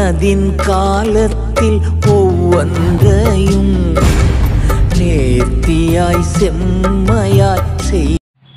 அதின் காலத்தில் ஒவ்வொன்றையும் நேர்த்தியாய் செம்மையாய் செய்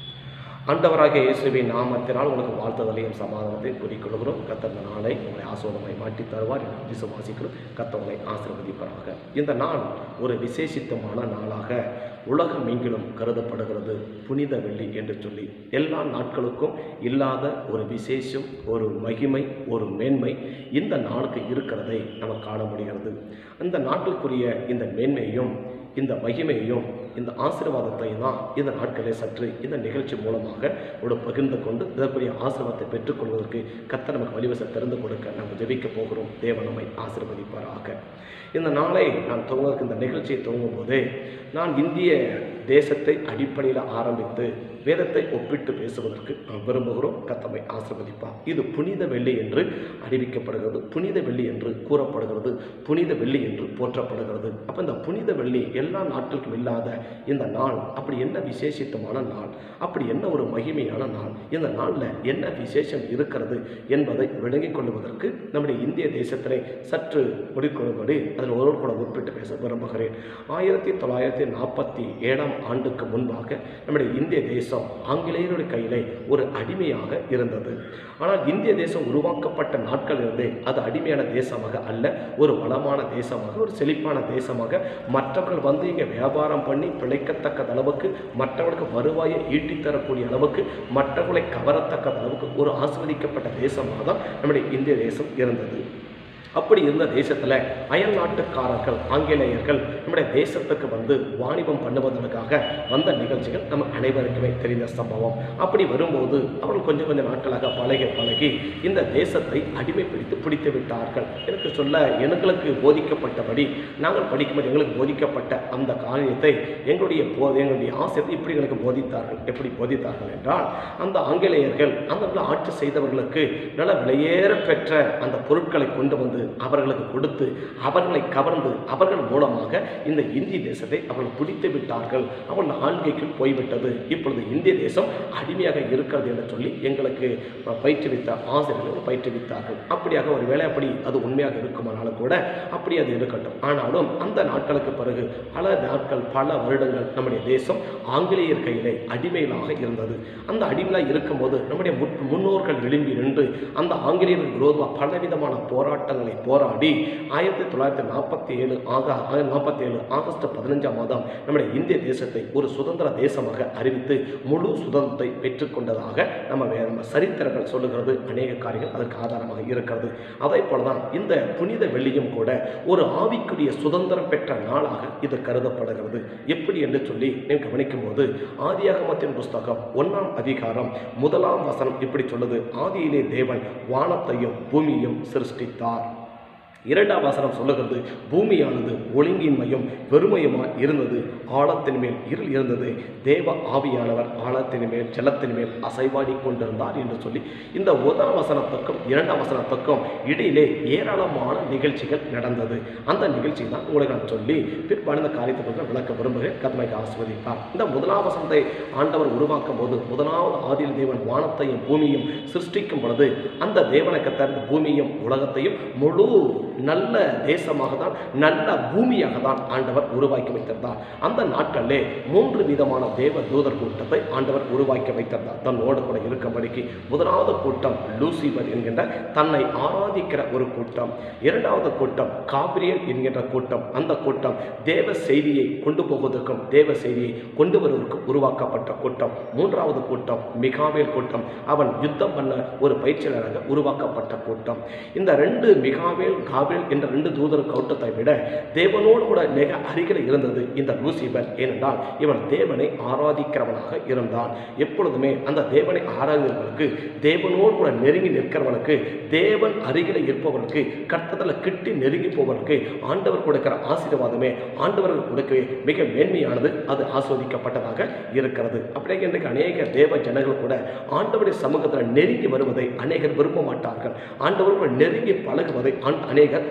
ஆண்டவராகிய இயேசுவின் நாமத்தினால் உங்களுக்கு வாழ்த்துதலையும் சமாதானத்தையும் கூறிக்கொள்கிறோம் கத்தர் இந்த நாளை உங்களை ஆசோதனை மாற்றி தருவார் என்று விசுவாசிக்கிறோம் கத்தவங்களை ஆசீர்வதிப்பாராக இந்த நாள் ஒரு விசேஷித்தமான நாளாக உலகம் எங்கிலும் கருதப்படுகிறது புனித வெள்ளி என்று சொல்லி எல்லா நாட்களுக்கும் இல்லாத ஒரு விசேஷம் ஒரு மகிமை ஒரு மேன்மை இந்த நாளுக்கு இருக்கிறதை நம்ம காண முடிகிறது அந்த நாட்களுக்குரிய இந்த மேன்மையையும் இந்த மகிமையையும் இந்த ஆசீர்வாதத்தையும் தான் இந்த நாட்களை சற்று இந்த நிகழ்ச்சி மூலமாக ஒரு பகிர்ந்து கொண்டு இதற்குரிய ஆசீர்வாதத்தை பெற்றுக்கொள்வதற்கு கத்த நமக்கு வழிவசை திறந்து கொடுக்க நம்ம ஜெபிக்க போகிறோம் தேவன் நம்மை ஆசீர்வதிப்பாராக இந்த நாளை நான் துவங்குவதற்கு இந்த நிகழ்ச்சியை துவங்கும் போதே நான் இந்திய தேசத்தை அடிப்படையில் ஆரம்பித்து வேதத்தை ஒப்பிட்டு பேசுவதற்கு நாம் விரும்புகிறோம் கத்தமை ஆசிர்வதிப்பார் இது புனித வெள்ளி என்று அறிவிக்கப்படுகிறது புனித வெள்ளி என்று கூறப்படுகிறது புனித வெள்ளி என்று போற்றப்படுகிறது அப்போ இந்த புனித வெள்ளி எல்லா நாட்களுக்கும் இல்லாத இந்த நாள் அப்படி என்ன விசேஷித்தமான நாள் அப்படி என்ன ஒரு மகிமையான நாள் இந்த நாளில் என்ன விசேஷம் இருக்கிறது என்பதை விளங்கிக் கொள்வதற்கு நம்முடைய இந்திய தேசத்திலே சற்று முடிக்கொள்ளும்படி அதில் ஒரு கூட ஒப்பிட்டு பேச விரும்புகிறேன் ஆயிரத்தி தொள்ளாயிரத்தி நாற்பத்தி ஏழாம் ஆண்டுக்கு முன்பாக நம்முடைய இந்திய தேசம் ஆங்கிலேயருடைய கையிலே ஒரு அடிமையாக இருந்தது ஆனால் இந்திய தேசம் உருவாக்கப்பட்ட நாட்கள் இருந்தே அது அடிமையான தேசமாக அல்ல ஒரு வளமான தேசமாக ஒரு செழிப்பான தேசமாக மற்றவர்கள் வந்து இங்கே வியாபாரம் பண்ணி பிழைக்கத்தக்க அளவுக்கு மற்றவர்களுக்கு வருவாயை ஈட்டித் தரக்கூடிய அளவுக்கு மற்றவர்களை கவரத்தக்க அளவுக்கு ஒரு ஆஸ்வதிக்கப்பட்ட தேசமாக தான் நம்முடைய இந்திய தேசம் இருந்தது அப்படி இருந்த தேசத்தில் அயல் நாட்டுக்காரர்கள் ஆங்கிலேயர்கள் நம்முடைய தேசத்துக்கு வந்து வாணிபம் பண்ணுவதற்காக வந்த நிகழ்ச்சிகள் நம்ம அனைவருக்குமே தெரிந்த சம்பவம் அப்படி வரும்போது அவர்கள் கொஞ்சம் கொஞ்சம் நாட்களாக பழகி பழகி இந்த தேசத்தை அடிமைப்பிடித்து பிடித்து விட்டார்கள் எனக்கு சொல்ல எங்களுக்கு போதிக்கப்பட்டபடி நாங்கள் படிக்கும்போது எங்களுக்கு போதிக்கப்பட்ட அந்த காரியத்தை எங்களுடைய போ எங்களுடைய ஆசிரியர் இப்படி எங்களுக்கு போதித்தார்கள் எப்படி போதித்தார்கள் என்றால் அந்த ஆங்கிலேயர்கள் அந்த இடத்துல ஆட்சி செய்தவர்களுக்கு நல்ல விலையேற பெற்ற அந்த பொருட்களை கொண்டு வந்து அவர்களுக்கு கொடுத்து அவர்களை கவர்ந்து அவர்கள் மூலமாக இந்த இந்திய தேசத்தை அவர்கள் பிடித்து விட்டார்கள் அவர்கள் ஆள்கைக்குள் போய்விட்டது இப்பொழுது இந்திய தேசம் அடிமையாக இருக்கிறது என்று சொல்லி எங்களுக்கு பயிற்றுவித்த ஆசிரியர்கள் பயிற்றுவித்தார்கள் அப்படியாக ஒரு வேளை அப்படி அது உண்மையாக இருக்குமானாலும் கூட அப்படி அது இருக்கட்டும் ஆனாலும் அந்த நாட்களுக்கு பிறகு பல நாட்கள் பல வருடங்கள் நம்முடைய தேசம் ஆங்கிலேயர் கையிலே அடிமையிலாக இருந்தது அந்த அடிமையிலாக இருக்கும்போது நம்முடைய முன்- முன்னோர்கள் எழும்பி நின்று அந்த ஆங்கிலேயருக்கு விரோதமாக பலவிதமான போராட்டங்களை போராடி ஆயிரத்தி தொள்ளாயிரத்தி நாற்பத்தி ஏழு ஆகா நாற்பத்தி ஏழு ஆகஸ்ட் பதினஞ்சாம் மாதம் நம்முடைய இந்திய தேசத்தை ஒரு சுதந்திர தேசமாக அறிவித்து முழு சுதந்திரத்தை பெற்றுக்கொண்டதாக நம்ம வே- நம்ம சரித்திரங்கள் சொல்லுகிறது அநேக காரியங்கள் அதற்கு ஆதாரமாக இருக்கிறது அதே போலதான் இந்த புனித வெள்ளியும் கூட ஒரு ஆவிக்குரிய சுதந்திரம் பெற்ற நாளாக இது கருதப்படுகிறது எப்படி என்று சொல்லி நீங்கள் கவனிக்கும் போது ஆதியாகமத்தின் புஸ்தகம் ஒன்றாம் அதிகாரம் முதலாம் வசனம் இப்படி சொல்லுது ஆதியிலே தேவன் வானத்தையும் பூமியையும் சிருஷ்டித்தார் இரண்டாம் வசனம் சொல்லுகிறது பூமியானது ஒழுங்கின்மையும் வெறுமையுமாய் இருந்தது ஆழத்தின் மேல் இருள் இருந்தது தேவ ஆவியானவர் ஆழத்தின் மேல் ஜலத்தின் மேல் அசைவாடி கொண்டிருந்தார் என்று சொல்லி இந்த முதல் வசனத்துக்கும் இரண்டாம் வசனத்துக்கும் இடையிலே ஏராளமான நிகழ்ச்சிகள் நடந்தது அந்த நிகழ்ச்சி தான் உங்களுக்கு நான் சொல்லி பிற்பாடு இந்த காரியத்தை பற்றி விளக்க விரும்புகிறேன் கதமைக்கு ஆஸ்வதிப்பார் இந்த முதலாம் வசனத்தை ஆண்டவர் உருவாக்கும் போது முதலாவது ஆதியில் தேவன் வானத்தையும் பூமியும் சிருஷ்டிக்கும் பொழுது அந்த தேவனை கத்தர் இந்த பூமியும் உலகத்தையும் முழு நல்ல தேசமாக தான் நல்ல பூமியாக தான் ஆண்டவர் உருவாக்கி வைத்திருந்தார் அந்த நாட்களிலே மூன்று விதமான தேவ தூதர் கூட்டத்தை ஆண்டவர் உருவாக்கி வைத்திருந்தார் தன்னோடு கூட இருக்கும்படிக்கு முதலாவது கூட்டம் லூசிபர் என்கின்ற தன்னை ஆராதிக்கிற ஒரு கூட்டம் இரண்டாவது கூட்டம் காபிரியல் என்கின்ற கூட்டம் அந்த கூட்டம் தேவ செய்தியை கொண்டு போவதற்கும் தேவ செய்தியை கொண்டு வருவதற்கும் உருவாக்கப்பட்ட கூட்டம் மூன்றாவது கூட்டம் மிகாவேல் கூட்டம் அவன் யுத்தம் பண்ண ஒரு பயிற்சியாளராக உருவாக்கப்பட்ட கூட்டம் இந்த ரெண்டு மிகாவேல் காவேல் என்ற ரெண்டு தூதர் கூட்டத்தை விட தேவனோடு கூட மிக அருகில் இருந்தது இந்த லூசிபர் ஏனென்றால் இவன் தேவனை ஆராதிக்கிறவனாக இருந்தான் எப்பொழுதுமே அந்த தேவனை ஆராதிக்கிறவனுக்கு தேவனோடு கூட நெருங்கி நிற்கிறவனுக்கு தேவன் அருகில் இருப்பவனுக்கு கர்த்தத்தில் கிட்டி நெருங்கி போவதற்கு ஆண்டவர் கொடுக்கிற ஆசீர்வாதமே ஆண்டவர்கள் கொடுக்கவே மிக மேன்மையானது அது ஆஸ்வதிக்கப்பட்டதாக இருக்கிறது அப்படியே இன்றைக்கு அநேக தேவ ஜனங்கள் கூட ஆண்டவருடைய சமூகத்தில் நெருங்கி வருவதை அநேகர் விரும்ப மாட்டார்கள் ஆண்டவர்கள் நெருங்கி பழகுவதை ஆண்- அநேகர்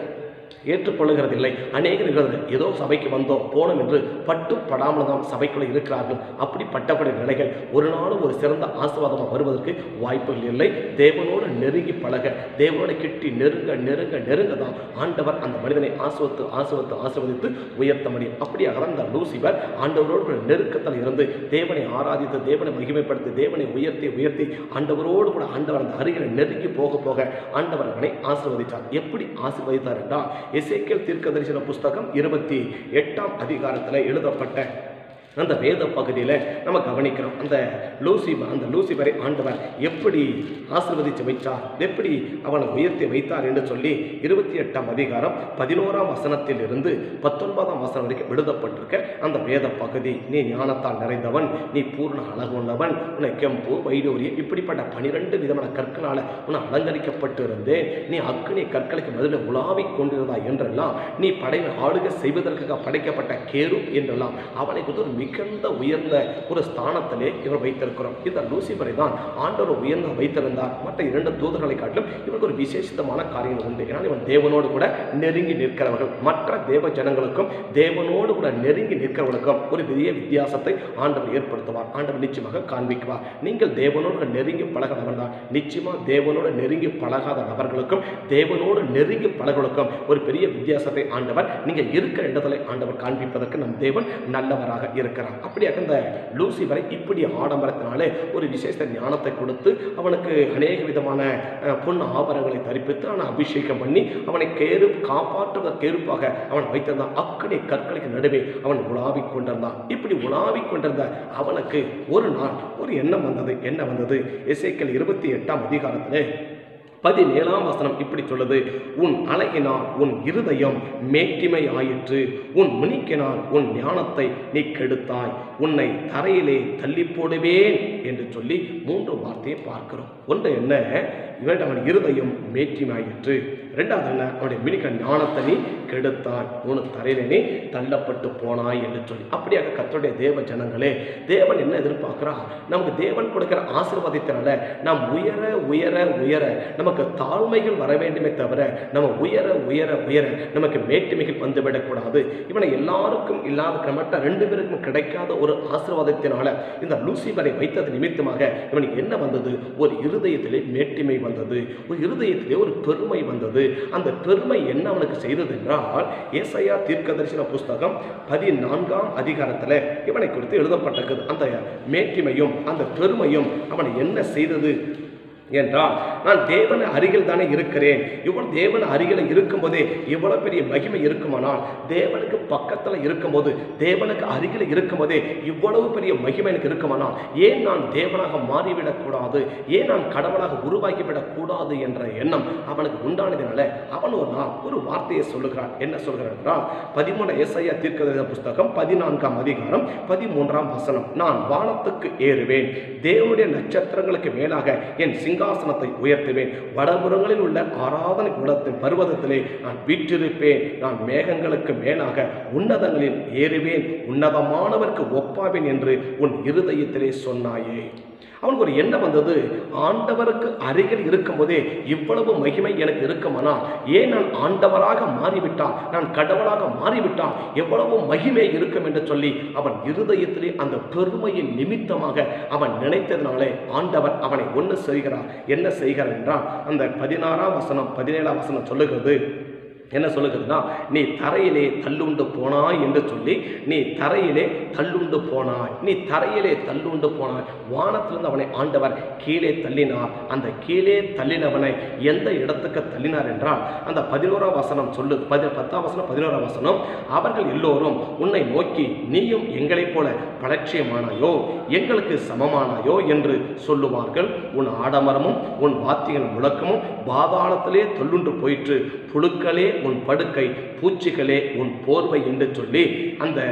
ஏற்றுக்கொள்ளுகிறதில்லை அநேகர்கள் ஏதோ சபைக்கு வந்தோம் போனோம் என்று பட்டுப்படாமல் தான் சபைக்குள்ள இருக்கிறார்கள் அப்படிப்பட்டபடி நிலைகள் ஒரு நாளும் ஒரு சிறந்த ஆசீர்வாதமாக வருவதற்கு வாய்ப்புகள் இல்லை தேவனோடு நெருங்கி பழக தேவனோட கிட்டி நெருங்க நெருங்க நெருங்க தான் ஆண்டவர் அந்த மனிதனை ஆசுவத்து ஆசுவத்து ஆசிர்வதித்து உயர்த்த முடியும் அப்படியாக தான் இந்த லூசிபர் ஆண்டவரோடு ஒரு நெருக்கத்தில் இருந்து தேவனை ஆராதித்து தேவனை மகிமைப்படுத்தி தேவனை உயர்த்தி உயர்த்தி ஆண்டவரோடு கூட ஆண்டவர் அந்த அருகில் நெருங்கி போக போக ஆண்டவர் அவனை ஆசீர்வதித்தார் எப்படி ஆசீர்வதித்தார் என்றால் எசேக்கியல் தீர்க்க தரிசன புஸ்தகம் இருபத்தி எட்டாம் அதிகாரத்தில் எழுதப்பட்ட அந்த வேத பகுதியில் நம்ம கவனிக்கிறோம் அந்த லூசிபர் அந்த லூசிபரை ஆண்டவர் எப்படி ஆசீர்வதித்து வைத்தார் எப்படி அவனை உயர்த்தி வைத்தார் என்று சொல்லி இருபத்தி எட்டாம் அதிகாரம் பதினோராம் வசனத்தில் இருந்து பத்தொன்பதாம் வசனம் வரைக்கும் எழுதப்பட்டிருக்க அந்த வேத பகுதி நீ ஞானத்தால் நிறைந்தவன் நீ பூர்ண அழகு உள்ளவன் உன்னை கெம்பு வைடூரி இப்படிப்பட்ட பனிரெண்டு விதமான கற்களால் உன்னை அலங்கரிக்கப்பட்டு இருந்தேன் நீ அக்னி கற்களுக்கு பதில் உலாவிக் கொண்டிருந்தாய் என்றெல்லாம் நீ படை ஆளுகை செய்வதற்காக படைக்கப்பட்ட கேரு என்றெல்லாம் அவனை குறித்து ஒரு மிகுந்த உயர்ந்த ஒரு ஸ்தானத்திலே இவர் வைத்திருக்கிறோம் இந்த லூசிபரை தான் ஆண்டவர் உயர்ந்த வைத்திருந்தார் மற்ற இரண்டு தூதர்களை காட்டிலும் இவருக்கு ஒரு விசேஷமான காரியங்கள் உண்டு ஏன்னா இவன் தேவனோடு கூட நெருங்கி நிற்கிறவர்கள் மற்ற தேவ ஜனங்களுக்கும் தேவனோடு கூட நெருங்கி நிற்கிறவர்களுக்கும் ஒரு பெரிய வித்தியாசத்தை ஆண்டவர் ஏற்படுத்துவார் ஆண்டவர் நிச்சயமாக காண்பிக்குவார் நீங்கள் தேவனோடு கூட நெருங்கி பழகிறவர் தான் நிச்சயமாக தேவனோடு நெருங்கி பழகாத நபர்களுக்கும் தேவனோடு நெருங்கி பழகளுக்கும் ஒரு பெரிய வித்தியாசத்தை ஆண்டவர் நீங்கள் இருக்கிற இடத்துல ஆண்டவர் காண்பிப்பதற்கு நம் தேவன் நல்லவராக இருக்கிறார் அப்படியாக இந்த லூசிபரை இப்படி ஆடம்பரத்தினாலே ஒரு விசேஷ ஞானத்தை கொடுத்து அவனுக்கு அநேக விதமான அஹ், பொன் ஆபரணங்களை தரிப்பித்து அவனை அபிஷேகம் பண்ணி அவனை கேரு காப்பாற்றுவ கேருப்பாக அவன் வைத்திருந்தான் அக்கடி கற்களுக்கு நடுவே அவன் உலாவிக் கொண்டிருந்தான் இப்படி உலாவிக் கொண்டிருந்த அவனுக்கு ஒரு நாள் ஒரு எண்ணம் வந்தது என்ன வந்தது எசேக்கியல் இருபத்தி எட்டாம் அதிகாரத்திலே பதினேழாம் வசனம் இப்படி சொல்லுது உன் அழகினால் உன் இருதயம் மேட்டிமை ஆயிற்று உன் முனிக்கினால் உன் ஞானத்தை நீ கெடுத்தாய் உன்னை தரையிலே தள்ளி போடுவேன் என்று சொல்லி மூன்று வார்த்தையை பார்க்கிறோம் ஒன்று என்ன இவன் அவன் இருதயம் மேட்டிமையாயிற்று ரெண்டாவது என்ன அவனுடைய மினிக்க ஞானத்தை நீ கெடுத்தாய் உன் தரையிலே நீ தள்ளப்பட்டு போனாய் என்று சொல்லி அப்படியாக கர்த்தருடைய தேவ ஜனங்களே தேவன் என்ன எதிர்பார்க்கிறா நமக்கு தேவன் கொடுக்கிற ஆசீர்வாதத்தினால நாம் உயர உயர உயர நமக்கு தாழ்மைகள் வர வேண்டுமே தவிர நம்ம உயர உயர உயர நமக்கு மேட்டுமைகள் வந்துவிடக்கூடாது இவனை எல்லாருக்கும் இல்லாத மற்ற ரெண்டு பேருக்கும் கிடைக்காத ஒரு ஆசீர்வாதத்தினால இந்த லூசிபரை வைத்தது நிமித்தமாக இவனுக்கு என்ன வந்தது ஒரு இருதயத்திலே மேட்டிமை வந்தது ஒரு இருதயத்திலே ஒரு பெருமை வந்தது அந்த பெருமை என்ன அவனுக்கு செய்தது என்றால் ஏசையா தீர்க்கதரிசன புஸ்தகம் பதினான்காம் அதிகாரத்தில் இவனை குறித்து எழுதப்பட்டிருக்குது அந்த மேட்டிமையும் அந்த பெருமையும் அவனை என்ன செய்தது என்றால் நான் தேவன் அருகில் தானே இருக்கிறேன் இவ்வளவு தேவன் அருகில் இருக்கும்போதே இவ்வளவு பெரிய மகிமை இருக்குமானால் தேவனுக்கு பக்கத்தில் இருக்கும்போது தேவனுக்கு அருகில் இருக்கும்போதே இவ்வளவு பெரிய மகிமை எனக்கு இருக்குமானால் ஏன் நான் தேவனாக மாறிவிடக்கூடாது ஏன் நான் கடவுளாக உருவாக்கிவிடக் கூடாது என்ற எண்ணம் அவனுக்கு உண்டானதினால அவன் ஒரு நாள் ஒரு வார்த்தையை சொல்லுகிறான் என்ன சொல்கிறான் என்றால் பதிமூணு ஏசாயா தீர்க்கதரிசன புஸ்தகம் பதினான்காம் அதிகாரம் பதிமூன்றாம் வசனம் நான் வானத்துக்கு ஏறுவேன் தேவனுடைய நட்சத்திரங்களுக்கு மேலாக என் சிங்காசனத்தை உயர்த்துவேன் வடபுறங்களில் உள்ள ஆராதனை கூடத்தின் பர்வதத்திலே நான் வீற்றிருப்பேன் நான் மேகங்களுக்கு மேலாக உன்னதங்களில் ஏறுவேன் உன்னதமானவருக்கு ஒப்பாவேன் என்று உன் இருதயத்திலே சொன்னாயே அவனுக்கு ஒரு எண்ணம் வந்தது ஆண்டவருக்கு அருகில் இருக்கும்போதே இவ்வளவு மகிமை எனக்கு இருக்குமானால் ஏன் நான் ஆண்டவராக மாறிவிட்டான் நான் கடவுளாக மாறிவிட்டான் எவ்வளவு மகிமை இருக்கும் என்று சொல்லி அவன் இருதயத்திலே அந்த பெருமையின் நிமித்தமாக அவன் நினைத்ததினாலே ஆண்டவர் அவனை ஒன்று செய்கிறார் என்ன செய்கிறார் என்றால் அந்த பதினாறாம் வசனம் பதினேழாம் வசனம் சொல்லுகிறது என்ன சொல்லுகிறதுனா நீ தரையிலே தள்ளுண்டு போனாய் என்று சொல்லி நீ தரையிலே தள்ளுண்டு போனாய் நீ தரையிலே தள்ளுண்டு போனாய் வானத்திலிருந்து அவனை ஆண்டவர் கீழே தள்ளினார் அந்த கீழே தள்ளினவனை எந்த இடத்துக்கு தள்ளினார் என்றால் அந்த பதினோராம் வசனம் சொல்லு பதி பத்தாம் வசனம் பதினோராம் வசனம் அவர்கள் எல்லோரும் உன்னை நோக்கி நீயும் எங்களைப் போல பலட்சியமானாயோ எங்களுக்கு சமமானாயோ என்று சொல்லுவார்கள் உன் ஆடமரமும் உன் வாத்தியங்கள் முழக்கமும் பாதாளத்திலே தொல்லுண்டு போயிற்று புழுக்களே உன் படுக்கை பூச்சிகளே உன் போர்வை என்று சொல்லி அந்த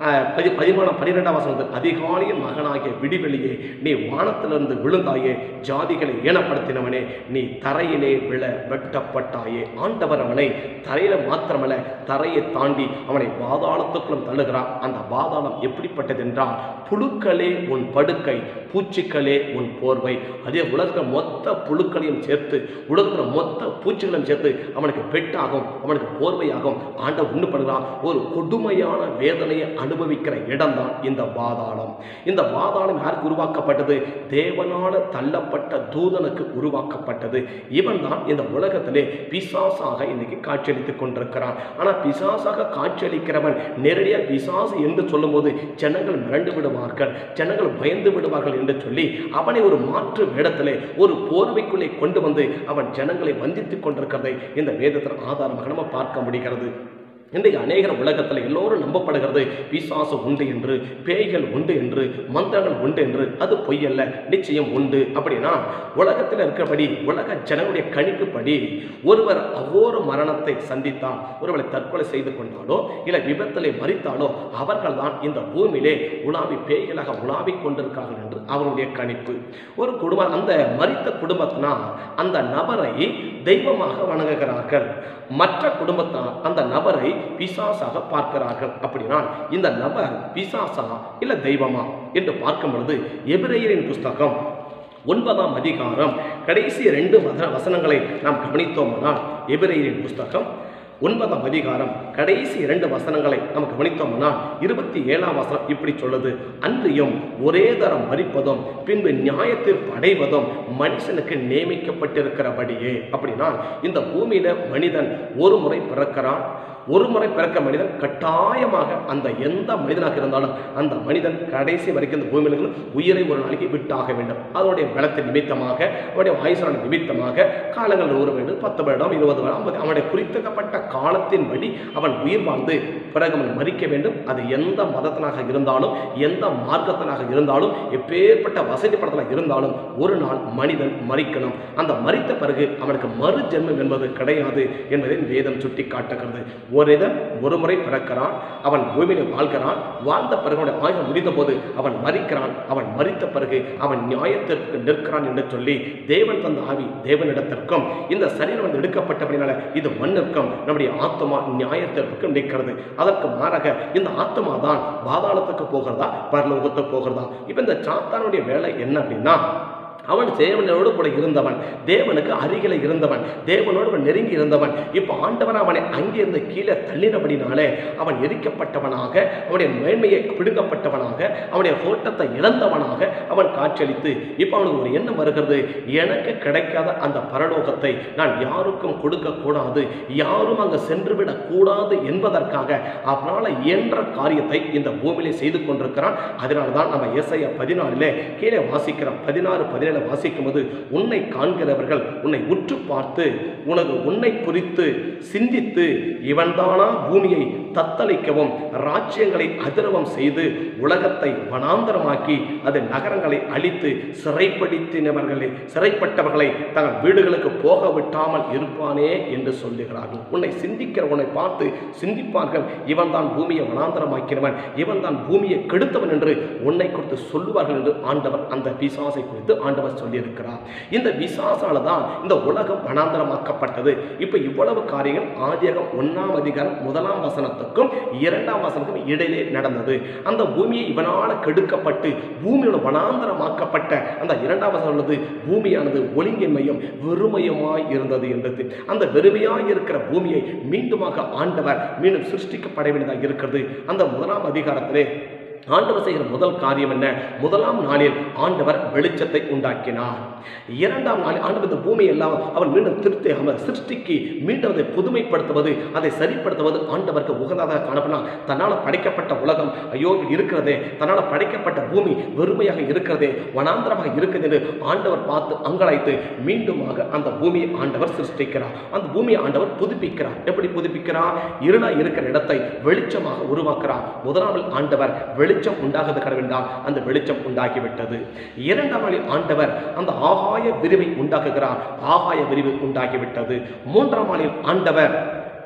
அஹ், பதி பதிமூணாம் பன்னிரெண்டாம் வசனத்தில் அதிகாலையின் மகனாகிய விடிவெளியே நீ வானத்திலிருந்து விழுந்தாயே ஜாதிகளை ஏனப்படுத்தினவனே நீ தரையிலே விழ வெட்டப்பட்டாயே ஆண்டவர் அவனை தரையில மாத்திரமல்ல தரையை தாண்டி அவனை பாதாளத்துக்குள்ளும் தள்ளுகிறான் அந்த பாதாளம் எப்படிப்பட்டது என்றால் புழுக்களே உன் படுக்கை பூச்சிக்களே உன் போர்வை அதே உலகத்தில் மொத்த புழுக்களையும் சேர்த்து உலகத்தில் மொத்த பூச்சிகளையும் சேர்த்து அவனுக்கு பெட்டாகும் அவனுக்கு போர்வையாகும் ஆண்டவர் உண்டு பண்ணுகிறான் ஒரு கொடுமையான வேதனையை அனுபவிக்கிற இடம்தான் இந்த பாதாளம் இந்த பாதாளம் யாருக்கு உருவாக்கப்பட்டது தேவனால தள்ளப்பட்ட தூதனுக்கு உருவாக்கப்பட்டது இவன் தான் இந்த உலகத்திலே பிசாசாக இன்னைக்கு காட்சியளித்துக் கொண்டிருக்கிறான் ஆனால் பிசாசாக காட்சியளிக்கிறவன் நேரடியாக பிசாசு என்று சொல்லும்போது ஜனங்கள் மிரண்டு விடுவார்கள் ஜனங்கள் பயந்து விடுவார்கள் என்று சொல்லி அவனை ஒரு மாற்று வேடத்திலே ஒரு போர்வைக்குள்ளே கொண்டு வந்து அவன் ஜனங்களை வந்தித்துக் கொண்டிருக்கிறதை இந்த வேதத்தில் ஆதாரமாக நம்ம பார்க்க முடிகிறது இன்றைக்கு அநேகர் உலகத்தில் எல்லோரும் நம்பப்படுகிறது பிசாசு உண்டு என்று பேய்கள் உண்டு என்று மந்திரங்கள் உண்டு என்று அது பொய்யல்ல நிச்சயம் உண்டு அப்படின்னா உலகத்தில் இருக்கிறபடி உலக ஜனங்களுடைய கணிப்புப்படி ஒருவர் அவ்வொரு மரணத்தை சந்தித்தால் ஒருவரை தற்கொலை செய்து கொண்டாலோ இல்லை விபத்திலே மறித்தாலோ அவர்கள் தான் இந்த பூமியிலே உலாவி பேய்களாக உலாவிக் கொண்டிருக்கார்கள் என்று அவருடைய கணிப்பு ஒரு குடும்பம் அந்த மறித்த குடும்பத்தினால் அந்த நபரை தெய்வமாக வணங்குகிறார்கள் மற்ற குடும்பத்தார் அந்த நபரை பிசாசாக பார்க்கிறார்கள் அப்படின்னா இந்த நபர் பிசாசா இல்ல தெய்வமா என்று பார்க்கும் பொழுது எபிரேயரின் புஸ்தகம் ஒன்பதாம் அதிகாரம் கடைசி ரெண்டு வசன வசனங்களை நாம் கவனித்தோமானால் எபிரேயரின் புஸ்தகம் ஒன்பதாம் அதிகாரம் கடைசி இரண்டு வசனங்களை நாம் கவனித்தோம்னா இருபத்தி ஏழாம் வசனம் இப்படி சொல்லுது அன்றியும் ஒரே தரம் மறிப்பதும் பின்பு நியாயத்தீர்ப்பு அடைவதும் மனுஷனுக்கு நியமிக்கப்பட்டிருக்கிறபடியே அப்படின்னா இந்த பூமியில மனிதன் ஒரு முறை பிறக்கிறான் ஒரு முறை பிறக்க மனிதன் கட்டாயமாக அந்த எந்த மனிதனாக இருந்தாலும் அந்த மனிதன் கடைசி வரைக்கும் இந்த பூமியில் இருந்து உயிரை ஒரு நாளைக்கு விட்டாக வேண்டும் அதனுடைய பலத்தின் நிமித்தமாக அவனுடைய ஆயுசான நிமித்தமாக காலங்கள் நூறு வேண்டும் பத்து வருடம் இருபது வருடம் ஐம்பது அவனுடைய குறிப்பிடப்பட்ட காலத்தின்படி அவன் உயிர் வாழ்ந்து பிறகு அவன் மறிக்க வேண்டும் அது எந்த மதத்தினாக இருந்தாலும் எந்த மார்க்கத்தினாக இருந்தாலும் எப்பேற்பட்ட வசதி படத்தில் இருந்தாலும் ஒரு நாள் மனிதன் மறிக்கணும் அந்த மறித்த பிறகு அவனுக்கு மறு ஜென்மம் என்பது கிடையாது என்பதை வேதம் சுட்டி காட்டுகிறது ஒருதன் ஒரு முறை பிறக்கிறான் அவன் பூமியில வாழ்கிறான் வாழ்ந்த பிறகு அவனுடைய ஆயுள் முடிந்த போது அவன் மறிக்கிறான் அவன் மறித்த பிறகு அவன் நியாயத்திற்கு நிற்கிறான் என்று சொல்லி தேவன் தந்த ஆவி தேவனிடத்திற்கும் இந்த சரீரம் வந்து எடுக்கப்பட்டபடினால இது மண்ணிற்கும் நம்முடைய ஆத்மா நியாயத்திற்கும் நிற்கிறது அதற்கு மாறாக இந்த ஆத்மா தான் பாதாளத்துக்கு போகிறதா பரலோகத்துக்கு போகிறதா இப்போ இந்த சாத்தானுடைய வேலை என்ன அப்படின்னா அவன் தேவனோடு கூட இருந்தவன் தேவனுக்கு அருகில இருந்தவன் தேவனோடு அவன் நெருங்கி இருந்தவன் இப்போ ஆண்டவன் அவனை அங்கிருந்து கீழே தள்ளினபடினாலே அவன் எரிக்கப்பட்டவனாக அவனுடைய மேன்மையை பிடுங்கப்பட்டவனாக அவனுடைய தோட்டத்தை இழந்தவனாக அவன் காட்சியளித்து இப்போ அவனுக்கு ஒரு எண்ணம் வருகிறது எனக்கு கிடைக்காத அந்த பரலோகத்தை நான் யாருக்கும் கொடுக்க கூடாது யாரும் அங்கு சென்று விடக் கூடாது என்பதற்காக அவனால் இயன்ற காரியத்தை இந்த பூமியிலே செய்து கொண்டிருக்கிறான் அதனால தான் நம்ம ஏசாயா பதினாலிலே கீழே வாசிக்கிறோம் பதினாறு பதினேழு வாசிக்கும் போது உன்னை காண்கிறவர்கள் உன்னை உற்று பார்த்து உனக்கு உன்னை குறித்து சிந்தித்து இவன்தானா பூமியை தத்தளிக்கவும் ராஜ்யங்களை அதிரவம் செய்து உலகத்தை வனாந்தரமாக்கி அது நகரங்களை அழித்து சிறைப்படுத்தினவர்களை சிறைப்பட்டவர்களை தங்கள் வீடுகளுக்கு போக விட்டாமல் இருப்பானே என்று சொல்லுகிறார்கள் உன்னை சிந்திக்கிற உன்னை பார்த்து சிந்திப்பார்கள் இவன் தான் பூமியை வனாந்தரமாக்கினவன் இவன் தான் பூமியை கெடுத்தவன் என்று உன்னை குறித்து சொல்லுவார்கள் என்று ஆண்டவர் அந்த பிசாசை குறித்து ஆண்டவர் சொல்லியிருக்கிறார் இந்த பிசாசால தான் இந்த உலகம் வனாந்தரமாக்கப்பட்டது இப்போ இவ்வளவு காரியங்கள் ஆதியாகம் ஒன்றாம் அதிகாரம் முதலாம் வசனத்துக்கும் இரண்டாம் வசனத்துக்கும் இடையிலே நடந்தது அந்த பூமியை இவனால கெடுக்கப்பட்டு பூமியோட வனாந்தரமாக்கப்பட்ட அந்த இரண்டாம் வசனம் உள்ளது பூமியானது ஒழுங்கின்மையும் வெறுமையுமாய் இருந்தது என்றது அந்த வெறுமையாய் இருக்கிற பூமியை மீண்டுமாக ஆண்டவர் மீண்டும் சிருஷ்டிக்கப்பட வேண்டியதாக இருக்கிறது அந்த முதலாம் அதிகாரத்திலே ஆண்டவர் செய்கிற முதல் காரியம் என்ன முதலாம் நாளில் ஆண்டவர் வெளிச்சத்தை உண்டாக்கினார் இரண்டாம் நாளில் ஆண்டவர் இந்த பூமியை எல்லாம் அவர் மீண்டும் திருத்தி அவர் சிருஷ்டிக்கு மீண்டும் அதை புதுமைப்படுத்துவது அதை சரிப்படுத்துவது ஆண்டவருக்கு உகந்ததாக காணப்படலாம் தன்னால் படைக்கப்பட்ட உலகம் ஐயோ இது இருக்கிறதே தன்னால் படைக்கப்பட்ட பூமி வெறுமையாக இருக்கிறதே வனாந்தரமாக இருக்குது என்று ஆண்டவர் பார்த்து அங்கலாய்த்து மீண்டுமாக அந்த பூமியை ஆண்டவர் சிருஷ்டிக்கிறார் அந்த பூமியை ஆண்டவர் புதுப்பிக்கிறார் எப்படி புதுப்பிக்கிறார் இருளா இருக்கிற இடத்தை வெளிச்சமாக உருவாக்குறார் முதலாம் நாள் ஆண்டவர் வெளிச்சம் உண்டாகுது கடவுண்டால் அந்த வெளிச்சம் உண்டாகிவிட்டது இரண்டாம் நாளில் ஆண்டவர் அந்த ஆகாய விரிவை உண்டாக்குகிறார் ஆகாய விரிவு உண்டாகிவிட்டது மூன்றாம் நாளில் ஆண்டவர்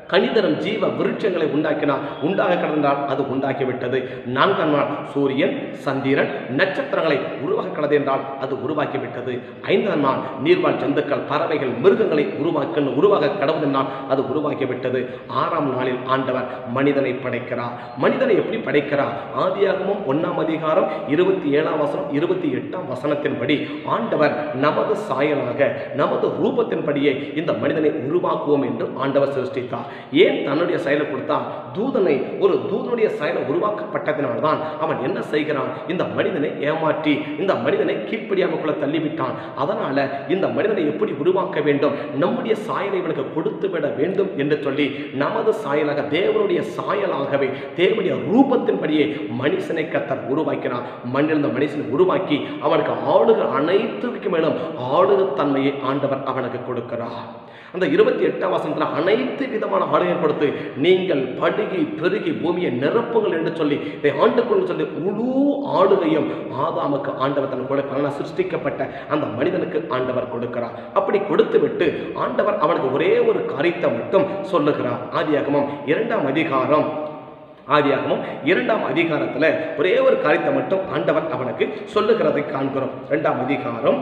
கணிதரும் ஜீவ விருட்சங்களை உண்டாக்கினார் உண்டாக கிடந்தால் அது உண்டாக்கிவிட்டது நான்காம் நாள் சூரியன் சந்திரன் நட்சத்திரங்களை உருவாக்க கிடது என்றால் அது உருவாக்கிவிட்டது ஐந்தாம் நாள் நீர்வாழ் ஜந்துக்கள் பறவைகள் மிருகங்களை உருவாக்க உருவாக கடவுதென்றால் அது உருவாக்கிவிட்டது ஆறாம் நாளில் ஆண்டவர் மனிதனை படைக்கிறார் மனிதனை எப்படி படைக்கிறார் ஆதியாகமும் ஒன்னாம் அதிகாரம் இருபத்தி ஏழாம் வசனம் இருபத்தி எட்டாம் வசனத்தின்படி ஆண்டவர் நமது சாயலாக நமது ரூபத்தின்படியே இந்த மனிதனை உருவாக்குவோம் என்று ஆண்டவர் சிருஷ்டித்தார் ஏன் தன்னுடைய செயலை கொடுத்தா தூதனை ஒரு தூதனுடைய செயலை உருவாக்கப்பட்டதினால்தான் அவன் என்ன செய்கிறான் இந்த மனிதனை ஏமாற்றி இந்த மனிதனை கீழ்ப்படியாமக்குள்ள தள்ளிவிட்டான் அதனால இந்த மனிதனை எப்படி உருவாக்க வேண்டும் நம்முடைய சாயலை இவனுக்கு கொடுத்து விட வேண்டும் என்று சொல்லி நமது சாயலாக தேவனுடைய சாயலாகவே தேவனுடைய ரூபத்தின்படியே மனுஷனை கத்தர் உருவாக்கினார் மண்ணில் இந்த மனுஷனை உருவாக்கி அவனுக்கு ஆளுக அனைத்துக்கு மேலும் ஆளுக தன்மையை ஆண்டவர் அவனுக்கு கொடுக்கிறார் அந்த இருபத்தி எட்டாம் வசனத்தில் அனைத்து விதமான ஆளுகை கொடுத்து நீங்கள் படுகி பெருகி பூமியை நிரப்புங்கள் என்று சொல்லி இதை ஆண்டுக்கொண்டு சொல்லி முழு ஆளுகையும் ஆதாமுக்கு ஆண்டவர் தன் கொடுக்க சிருஷ்டிக்கப்பட்ட அந்த மனிதனுக்கு ஆண்டவர் கொடுக்கிறார் அப்படி கொடுத்து விட்டு ஆண்டவர் அவனுக்கு ஒரே ஒரு காரியத்தை மட்டும் சொல்லுகிறார் ஆதியாகமம் இரண்டாம் அதிகாரம் ஆதியாகமம் இரண்டாம் அதிகாரத்தில் ஒரே ஒரு காரியத்தை மட்டும் ஆண்டவர் அவனுக்கு சொல்லுகிறதை காண்கிறோம் இரண்டாம் அதிகாரம்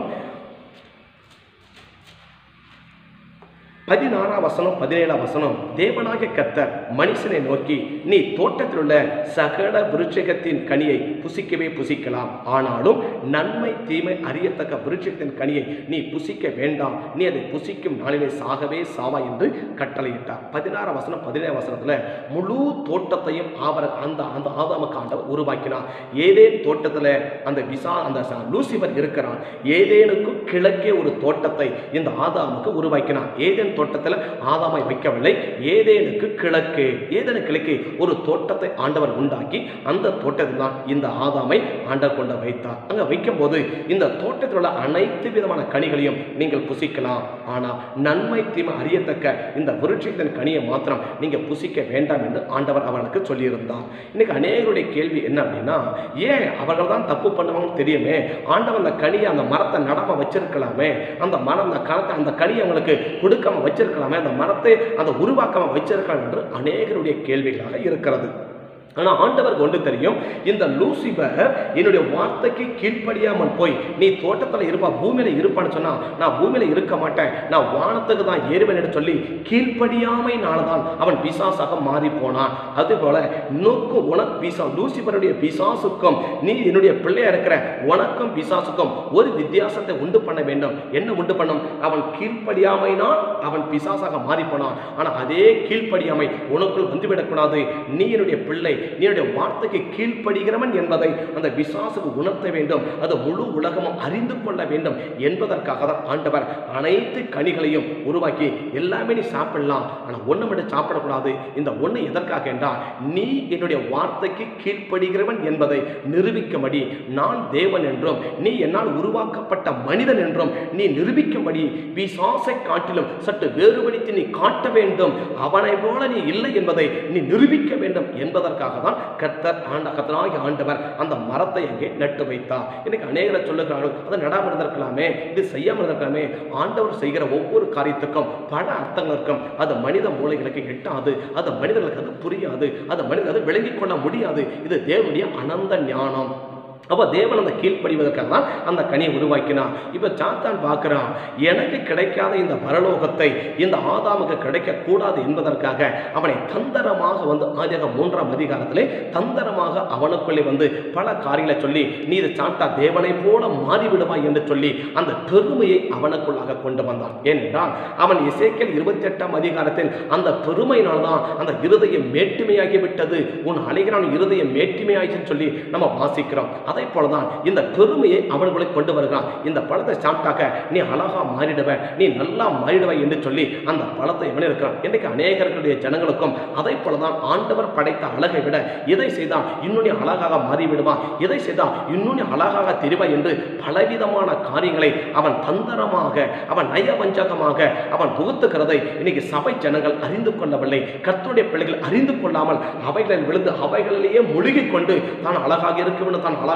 பதினாறாம் வசனம் பதினேழாம் வசனம் தேவனாகிய கர்த்தர் மனுஷனை நோக்கி நீ தோட்டத்தில் உள்ள சகல விருட்சகத்தின் கனியை புசிக்கவே புசிக்கலாம் ஆனாலும் நன்மை தீமை அறியத்தக்க விருட்சகத்தின் கனியை நீ புசிக்க வேண்டாம் நீ அதை புசிக்கும் நாளிலே சாகவே சாவா என்று கட்டளையிட்டார் பதினாறாம் வசனம் பதினேழாம் வசனத்துல முழு தோட்டத்தையும் அவர் அந்த அந்த ஆதாமுக்கு ஆண்டவர் உருவாக்கினார் ஏதேன் தோட்டத்துல அந்த விசா அந்த ச- லூசிபர் இருக்கிறான் ஏதேனுக்கும் கிழக்கே ஒரு தோட்டத்தை இந்த ஆதாமுக்கு உருவாக்கினார் ஏதேன் தோட்டத்தில் ஆதாமை வைக்கவில்லை ஏதேனுக்கு கிழக்கு ஏதேனு கிழக்கு ஒரு தோட்டத்தை ஆண்டவர் உண்டாக்கி அந்த தோட்டத்தில் தான் இந்த ஆதாமை ஆண்டவர் கொண்டு வைத்தார் அங்க வைக்கும்போது இந்த தோட்டத்தில் உள்ள அனைத்து விதமான கனிகளையும் நீங்கள் புசிக்கலாம் ஆனால் நன்மை தீமை அறியத்தக்க இந்த விருட்சத்தின் கனியை மாத்திரம் நீங்க புசிக்க வேண்டாம் என்று ஆண்டவர் அவனுக்கு சொல்லியிருந்தார் இன்னைக்கு அநேகருடைய கேள்வி என்ன அப்படின்னா ஏன் அவர்கள் தான் தப்பு பண்ணுவாங்கன்னு தெரியுமே ஆண்டவன் அந்த கனியை அந்த மரத்தை நடாம வச்சிருக்கலாமே அந்த மரம் அந்த கணத்தை அந்த கனியை அவங்களுக்கு கொடுக்காம வச்சிருக்கலாமே அந்த மரத்தை அந்த உருவாக்காம வச்சிருக்கலாம் என்று அநேகருடைய கேள்விகளாக இருக்கிறது ஆனால் ஆண்டவருக்கு ஒன்று தெரியும் இந்த லூசிபர் என்னுடைய வார்த்தைக்கு கீழ்ப்படியாமல் போய் நீ தோட்டத்தில் இருப்பா பூமியில இருப்பான்னு சொன்னா நான் பூமியில இருக்க மாட்டேன் நான் வானத்துக்கு தான் ஏறுவேன் என்று சொல்லி கீழ்ப்படியாமைனால தான் அவன் பிசாசாக மாறி போனான் அதுபோல நோக்கும் உனக்கு பிசா லூசிபருடைய பிசாசுக்கும் நீ என்னுடைய பிள்ளையா இருக்கிற உனக்கும் பிசாசுக்கும் ஒரு வித்தியாசத்தை உண்டு பண்ண வேண்டும் என்ன உண்டு பண்ணும் அவன் கீழ்ப்படியாமைனால் அவன் பிசாசாக மாறி போனான் ஆனால் அதே கீழ்ப்படியாமை உனக்குள் வந்துவிடக்கூடாது நீ என்னுடைய பிள்ளை நீ என்னுடைய வார்த்தைக்கு கீழ்ப்படுகிறவன் என்பதை அந்த பிசாசுக்கு உணர்த்த வேண்டும் அது முழு உலகமும் அறிந்து கொள்ள வேண்டும் என்பதற்காக தான் ஆண்டவர் அனைத்து கனிகளையும் உருவாக்கி எல்லாமே நீ சாப்பிடலாம் ஆனால் ஒன்று மட்டும் சாப்பிடக்கூடாது இந்த ஒன்று எதற்காக என்றால் நீ என்னுடைய வார்த்தைக்கு கீழ்ப்படுகிறவன் என்பதை நிரூபிக்கும்படி நான் தேவன் என்றும் நீ என்னால் உருவாக்கப்பட்ட மனிதன் என்றும் நீ நிரூபிக்கும்படி பிசாசை காட்டிலும் சற்று வேறுபடுத்தி நீ காட்ட வேண்டும் அவனை போல நீ இல்லை என்பதை நீ நிரூபிக்க வேண்டும் என்பதற்காக தான் கர்த்தர் ஆண்ட கர்த்தராகிய ஆண்டவர் அந்த மரத்தை அங்கே நட்டு வைத்தார் இன்னைக்கு அநேகர் சொல்லுகிறார்கள் அதை நடாமல் இருந்திருக்கலாமே இது செய்யாமல் இருந்திருக்கலாமே ஆண்டவர் செய்கிற ஒவ்வொரு காரியத்துக்கும் பல அர்த்தங்கள் இருக்கும் அது மனித மூளைகளுக்கு எட்டாது அது மனிதர்களுக்கு அது புரியாது அது மனிதர் அது விளங்கிக் கொள்ள முடியாது இது தேவனுடைய அனந்த ஞானம் அப்போ தேவன் அந்த கீழ்ப்படிவதற்காக தான் அந்த கனியை உருவாக்கினான் இப்போ சாத்தான் பார்க்குறான் எனக்கு கிடைக்காத இந்த பரலோகத்தை இந்த ஆதாமுக்கு கிடைக்கக்கூடாது என்பதற்காக அவனை தந்தரமாக வந்து ஆதியாக மூன்றாம் அதிகாரத்திலே தந்தரமாக அவனுக்குள்ளே வந்து பல காரியங்களை சொல்லி நீ இதை சாப்பிட்டா தேவனை போல மாறிவிடுவாய் என்று சொல்லி அந்த பெருமையை அவனுக்குள்ளாக கொண்டு வந்தான் ஏனென்றால் அவன் இசைக்கல் இருபத்தி எட்டாம் அதிகாரத்தில் அந்த பெருமையினால் தான் அந்த இருதயம் மேட்டுமையாகி விட்டது உன் அழைகிறான் இருதயம் மேட்டுமையாயிச்சுன்னு சொல்லி நம்ம வாசிக்கிறோம் அதே போலதான் இந்த பெருமையை அவனுக்குள்ளே கொண்டு வருகிறான் இந்த பழத்தை சாப்பிட்டாக்க நீ அழகா மாறிடுவ நீ நல்லா மாறிடுவ என்று சொல்லி அந்த பழத்தை எவனே இருக்கிறான் இன்றைக்கு அநேகர்களுடைய ஜனங்களுக்கும் அதை போலதான் ஆண்டவர் படைத்த அழகை விட இதை செய்தால் இன்னும் நீ அழகாக மாறிவிடுவான் இதை செய்தால் இன்னும் நீ அழகாக தெரிவா என்று பலவிதமான காரியங்களை அவன் தந்திரமாக அவன் நயவஞ்சகமாக அவன் புகுத்துகிறதை இன்னைக்கு சபை ஜனங்கள் அறிந்து கொள்ளவில்லை கர்த்தருடைய பிள்ளைகள் அறிந்து கொள்ளாமல் அவைகளில் விழுந்து அவைகளிலேயே முழுகிக் கொண்டு தான் அழகாக இருக்க வேண்டும் தான் அழகாக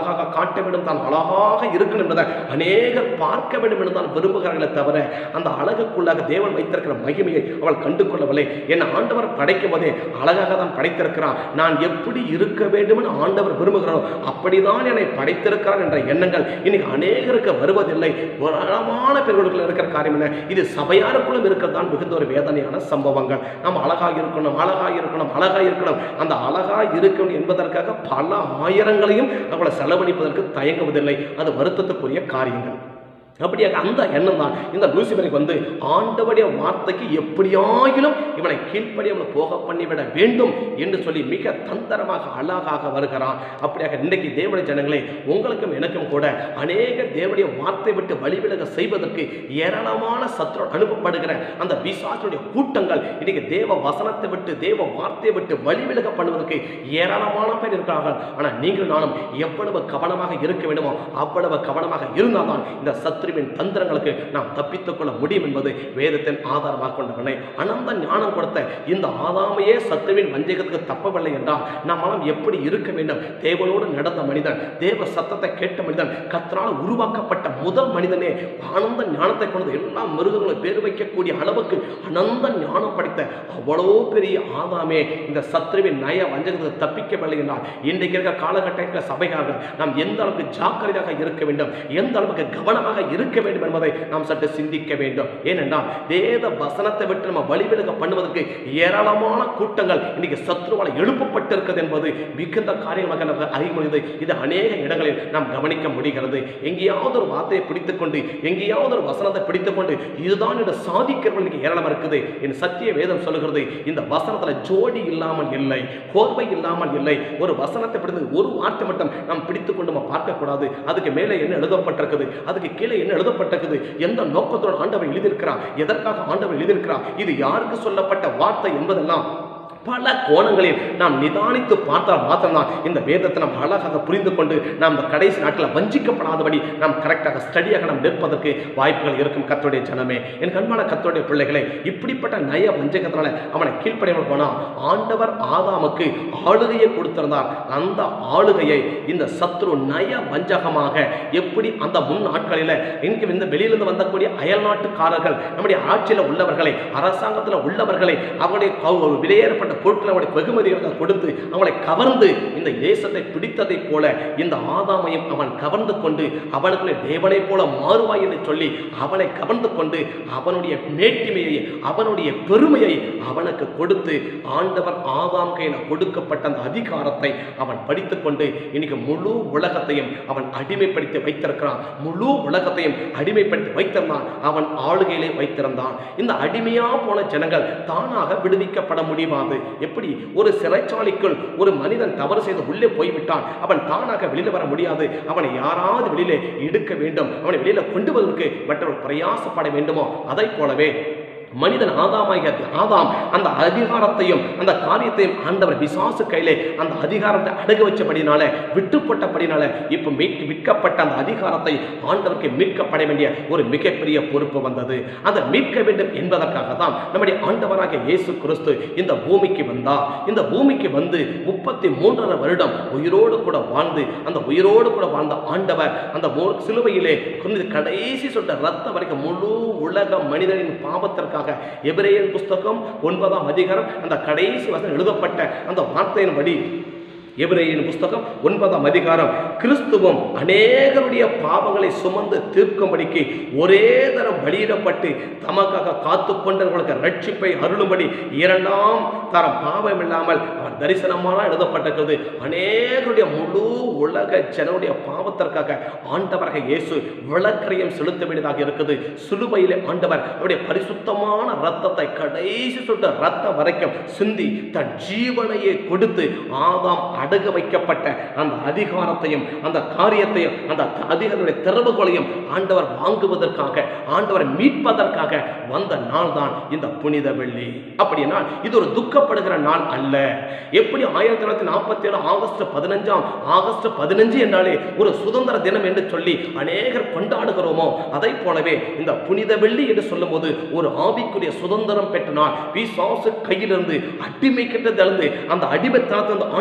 அழகாக காட்ட வேண்டும் தான் அழகாக இருக்கணும் என்பதை அநேகர் பார்க்க வேண்டும் என்று தான் விரும்புகிறார்களே தவிர அந்த அழகுக்குள்ளாக தேவன் வைத்திருக்கிற மகிமையை அவள் கண்டு கொள்ளவில்லை என் ஆண்டவர் படைக்கும் போதே அழகாக தான் படைத்திருக்கிறான் நான் எப்படி இருக்க வேண்டும் என்று ஆண்டவர் விரும்புகிறாரோ அப்படிதான் என்னை படைத்திருக்கிறார் என்ற எண்ணங்கள் இன்னைக்கு அநேகருக்கு வருவதில்லை ஏராளமான பெண்களுக்குள்ள இருக்கிற காரியம் என்ன இது சபையாருக்குள்ளும் இருக்கிறது தான் மிகுந்த ஒரு வேதனையான சம்பவங்கள் நாம் அழகாக இருக்கணும் அழகாக இருக்கணும் அழகாக இருக்கணும் அந்த அழகாக இருக்கணும் என்பதற்காக பல ஆயிரங்களையும் அவளை செலவழிப்பதற்கு தயங்குவதில்லை அது வருத்தத்துக்குரிய காரியங்கள் அப்படியாக அந்த எண்ணம் தான் இந்த லூசிபருக்கு வந்து ஆண்டவருடைய வார்த்தைக்கு எப்படியாயிலும் இவனை கீழ்ப்படி அவனை போக பண்ணிவிட வேண்டும் என்று சொல்லி மிக தந்தரமாக அழகாக வருகிறான் அப்படியாக இன்றைக்கு தேவனுடைய ஜனங்களே உங்களுக்கும் எனக்கும் கூட அநேக தேவனுடைய வார்த்தை விட்டு வழிவிலக செய்வதற்கு ஏராளமான சத்ரு அனுப்பப்படுகிற அந்த பிசாசுடைய கூட்டங்கள் இன்னைக்கு தேவ வசனத்தை விட்டு தேவ வார்த்தையை விட்டு வழிவிலக பண்ணுவதற்கு ஏராளமான பேர் இருக்கிறார்கள் ஆனால் நீங்கள் நானும் எவ்வளவு கவனமாக இருக்க வேண்டுமோ அவ்வளவு கவனமாக இருந்தால்தான் இந்த சத்ருவின் தந்திரங்களுக்கு நாம் தப்பித்துக் கொள்ள முடியும் என்பது வேதத்தின் ஆதாரமாக கொண்டவனை அனந்த ஞானம் கொடுத்த இந்த ஆதாமையே சத்ருவின் வஞ்சகத்துக்கு தப்பவில்லை என்றால் நம்மளாம் எப்படி இருக்க வேண்டும் தேவனோடு நடந்த மனிதன் தேவ சத்தத்தை கேட்ட மனிதன் கத்தரால் உருவாக்கப்பட்ட முதல் மனிதனே ஆனந்த ஞானத்தை கொண்டு எல்லா மிருகங்களும் பேர் வைக்கக்கூடிய அளவுக்கு அனந்த ஞானம் படித்த அவ்வளோ பெரிய ஆதாமே இந்த சத்ருவின் நய வஞ்சகத்துக்கு தப்பிக்கவில்லை என்றால் இன்றைக்கு இருக்கிற காலகட்டத்தில் சபைகார்கள் நாம் எந்த அளவுக்கு ஜாக்கிரதையாக இருக்க வேண்டும் எந்த அளவுக்கு கவனமாக இருக்க வேண்டும் என்பதை நாம் சற்று சிந்திக்க வேண்டும் ஏனென்றால் வேத வசனத்தை விட்டு நம்ம வழிவிலக பண்ணுவதற்கு ஏராளமான கூட்டங்கள் இன்னைக்கு சத்ருவால் எழுப்பப்பட்டிருக்கிறது என்பது மிகுந்த காரியமாக நமக்கு அறிய முடியுது இது அநேக இடங்களில் நாம் கவனிக்க முடிகிறது எங்கேயாவது ஒரு வார்த்தையை பிடித்துக்கொண்டு எங்கேயாவது ஒரு வசனத்தை பிடித்துக்கொண்டு இதுதான் என்று சாதிக்கிறவர்களுக்கு ஏராளம் இருக்குது என் சத்திய வேதம் சொல்லுகிறது இந்த வசனத்துல ஜோடி இல்லாமல் இல்லை கோர்வை இல்லாமல் இல்லை ஒரு வசனத்தை பிடித்து ஒரு வார்த்தை மட்டும் நாம் பிடித்துக்கொண்டு நம்ம பார்க்கக்கூடாது அதுக்கு மேலே என்ன எழுதப்பட்டிருக்குது அதுக்கு கீழே என்ன எழுதப்பட்டிருக்குது எந்த நோக்கத்தோடு ஆண்டவர் எழுதியிருக்கிறார் எதற்காக ஆண்டவர் எழுதியிருக்கிறார் இது யாருக்கு சொல்லப்பட்ட வார்த்தை என்பதெல்லாம் பல கோணங்களில் நாம் நிதானித்து பார்த்தால் மாத்திரம்தான் இந்த வேதத்தை நாம் அழகாக புரிந்து கொண்டு நாம் இந்த கடைசி நாட்களில் வஞ்சிக்கப்படாதபடி நாம் கரெக்டாக ஸ்டடியாக நாம் நிற்பதற்கு வாய்ப்புகள் இருக்கும் கத்தோடைய ஜனமே என் கண்மான கத்தோடைய பிள்ளைகளை இப்படிப்பட்ட நய வஞ்சகத்தினால அவனை கீழ்ப்படையாமல் போனால் ஆண்டவர் ஆதாமுக்கு ஆளுகையை கொடுத்திருந்தார் அந்த ஆளுகையை இந்த சத்ரு நய வஞ்சகமாக எப்படி அந்த முன் நாட்களில் இங்கு இந்த வெளியிலிருந்து வந்தக்கூடிய அயல் நாட்டுக்காரர்கள் நம்முடைய ஆட்சியில் உள்ளவர்களை அரசாங்கத்தில் உள்ளவர்களை அவருடைய கவு- விலையேறப்பட்ட பொருட்களை அவருடைய வெகுமதிகளுக்கு கொடுத்து அவங்களை கவர்ந்து இந்த தேசத்தை பிடித்ததைப் போல இந்த ஆதாமையும் அவன் கவர்ந்து கொண்டு அவனுக்குள்ளே தேவனைப் போல மாறுவாய் என்று சொல்லி அவனை கவர்ந்து கொண்டு அவனுடைய மேட்டிமையை அவனுடைய பெருமையை அவனுக்கு கொடுத்து ஆண்டவர் ஆதாம் கையில் கொடுக்கப்பட்ட அந்த அதிகாரத்தை அவன் படித்துக்கொண்டு இன்னைக்கு முழு உலகத்தையும் அவன் அடிமைப்படுத்தி வைத்திருக்கிறான் முழு உலகத்தையும் அடிமைப்படுத்தி வைத்திருந்தான் அவன் ஆளுகையிலே வைத்திருந்தான் இந்த அடிமையா போன ஜனங்கள் தானாக விடுவிக்கப்பட முடியாது எப்படி ஒரு சிறைச்சாலைக்குள் ஒரு மனிதன் தவறு செய்து உள்ளே போய்விட்டான் அவன் தானாக வெளியில வர முடியாது அவனை யாராவது வெளியிலே எடுக்க வேண்டும் அவனை வெளியில கொண்டு வருவதற்கு மற்றவர்கள் பிரயாசப்பட வேண்டுமோ அதை போலவே மனிதன் ஆதாமாகிய ஆதாம் அந்த அதிகாரத்தையும் அந்த காரியத்தையும் ஆண்டவர் விசாசு கையிலே அந்த அதிகாரத்தை அடகு வச்சபடினால விட்டுப்பட்டபடினால இப்ப மீட்க விற்கப்பட்ட அந்த அதிகாரத்தை ஆண்டவருக்கு மீட்கப்பட வேண்டிய ஒரு மிகப்பெரிய பொறுப்பு வந்தது அதை மீட்க வேண்டும் என்பதற்காக தான் நம்முடைய ஆண்டவராகிய இயேசு கிறிஸ்து இந்த பூமிக்கு வந்தார் இந்த பூமிக்கு வந்து முப்பத்தி மூன்றரை வருடம் உயிரோடு கூட வாழ்ந்து அந்த உயிரோடு கூட வாழ்ந்த ஆண்டவர் அந்த மோ- சிலுவையிலே கொண்டு கடைசி சொட்ட ரத்தம் வரைக்கும் முழு உலக மனிதனின் பாவத்திற்காக எபிரேயன் புஸ்தகம் ஒன்பதாம் அதிகாரம் அந்த கடைசி வசனம் எழுதப்பட்ட அந்த வார்த்தையின்படி எபிரேயன் புஸ்தகம் ஒன்பதாம் அதிகாரம் கிறிஸ்துவும் அநேகருடைய பாவங்களை சுமந்து தீர்க்கும்படிக்கு ஒரே தரம் பலியிடப்பட்டு தமக்காக காத்து கொண்டவர்களுக்கு ரட்சிப்பை அருளும்படி இரண்டாம் தரம் பாவம் இல்லாமல் அவர் தரிசனமாக எழுதப்பட்டிருக்கிறது அநேகருடைய முழு உலக ஜனனுடைய பாவத்திற்காக ஆண்டவராக இயேசு விளக்கரையும் செலுத்த வேண்டியதாக இருக்குது சிலுவையிலே ஆண்டவர் அவருடைய பரிசுத்தமான ரத்தத்தை கடைசி சொட்ட ரத்தம் வரைக்கும் சிந்தி தன் ஜீவனையே கொடுத்து ஆதாம் அடகு வைக்கப்பட்ட அந்த அதிகாரத்தையும் அந்த காரியத்தையும் அந்த அதிகாரத்துடைய திறவுகோலையும் ஆண்டவர் வாங்குவதற்காக ஆண்டவரை மீட்பதற்காக வந்த நாள் தான் இந்த புனித வெள்ளி அப்படின்னா இது ஒரு துக்கப்படுகிற நாள் அல்ல எப்படி ஆயிரத்தி தொள்ளாயிரத்தி நாற்பத்தி ஏழு ஆகஸ்ட் பதினஞ்சாம் ஆகஸ்ட் பதினஞ்சு என்றாலே ஒரு சுதந்திர தினம் என்று சொல்லி அநேகர் கொண்டாடுகிறோமோ அதை போலவே இந்த புனித வெள்ளி என்று சொல்லும்போது ஒரு ஆவிக்குரிய சுதந்திரம் பெற்ற நாள் பிசாசு கையிலிருந்து அடிமை கிட்டதிலிருந்து அந்த அடிமைத்தனத்திலிருந்து ஆண்டவர் விடுவிக்க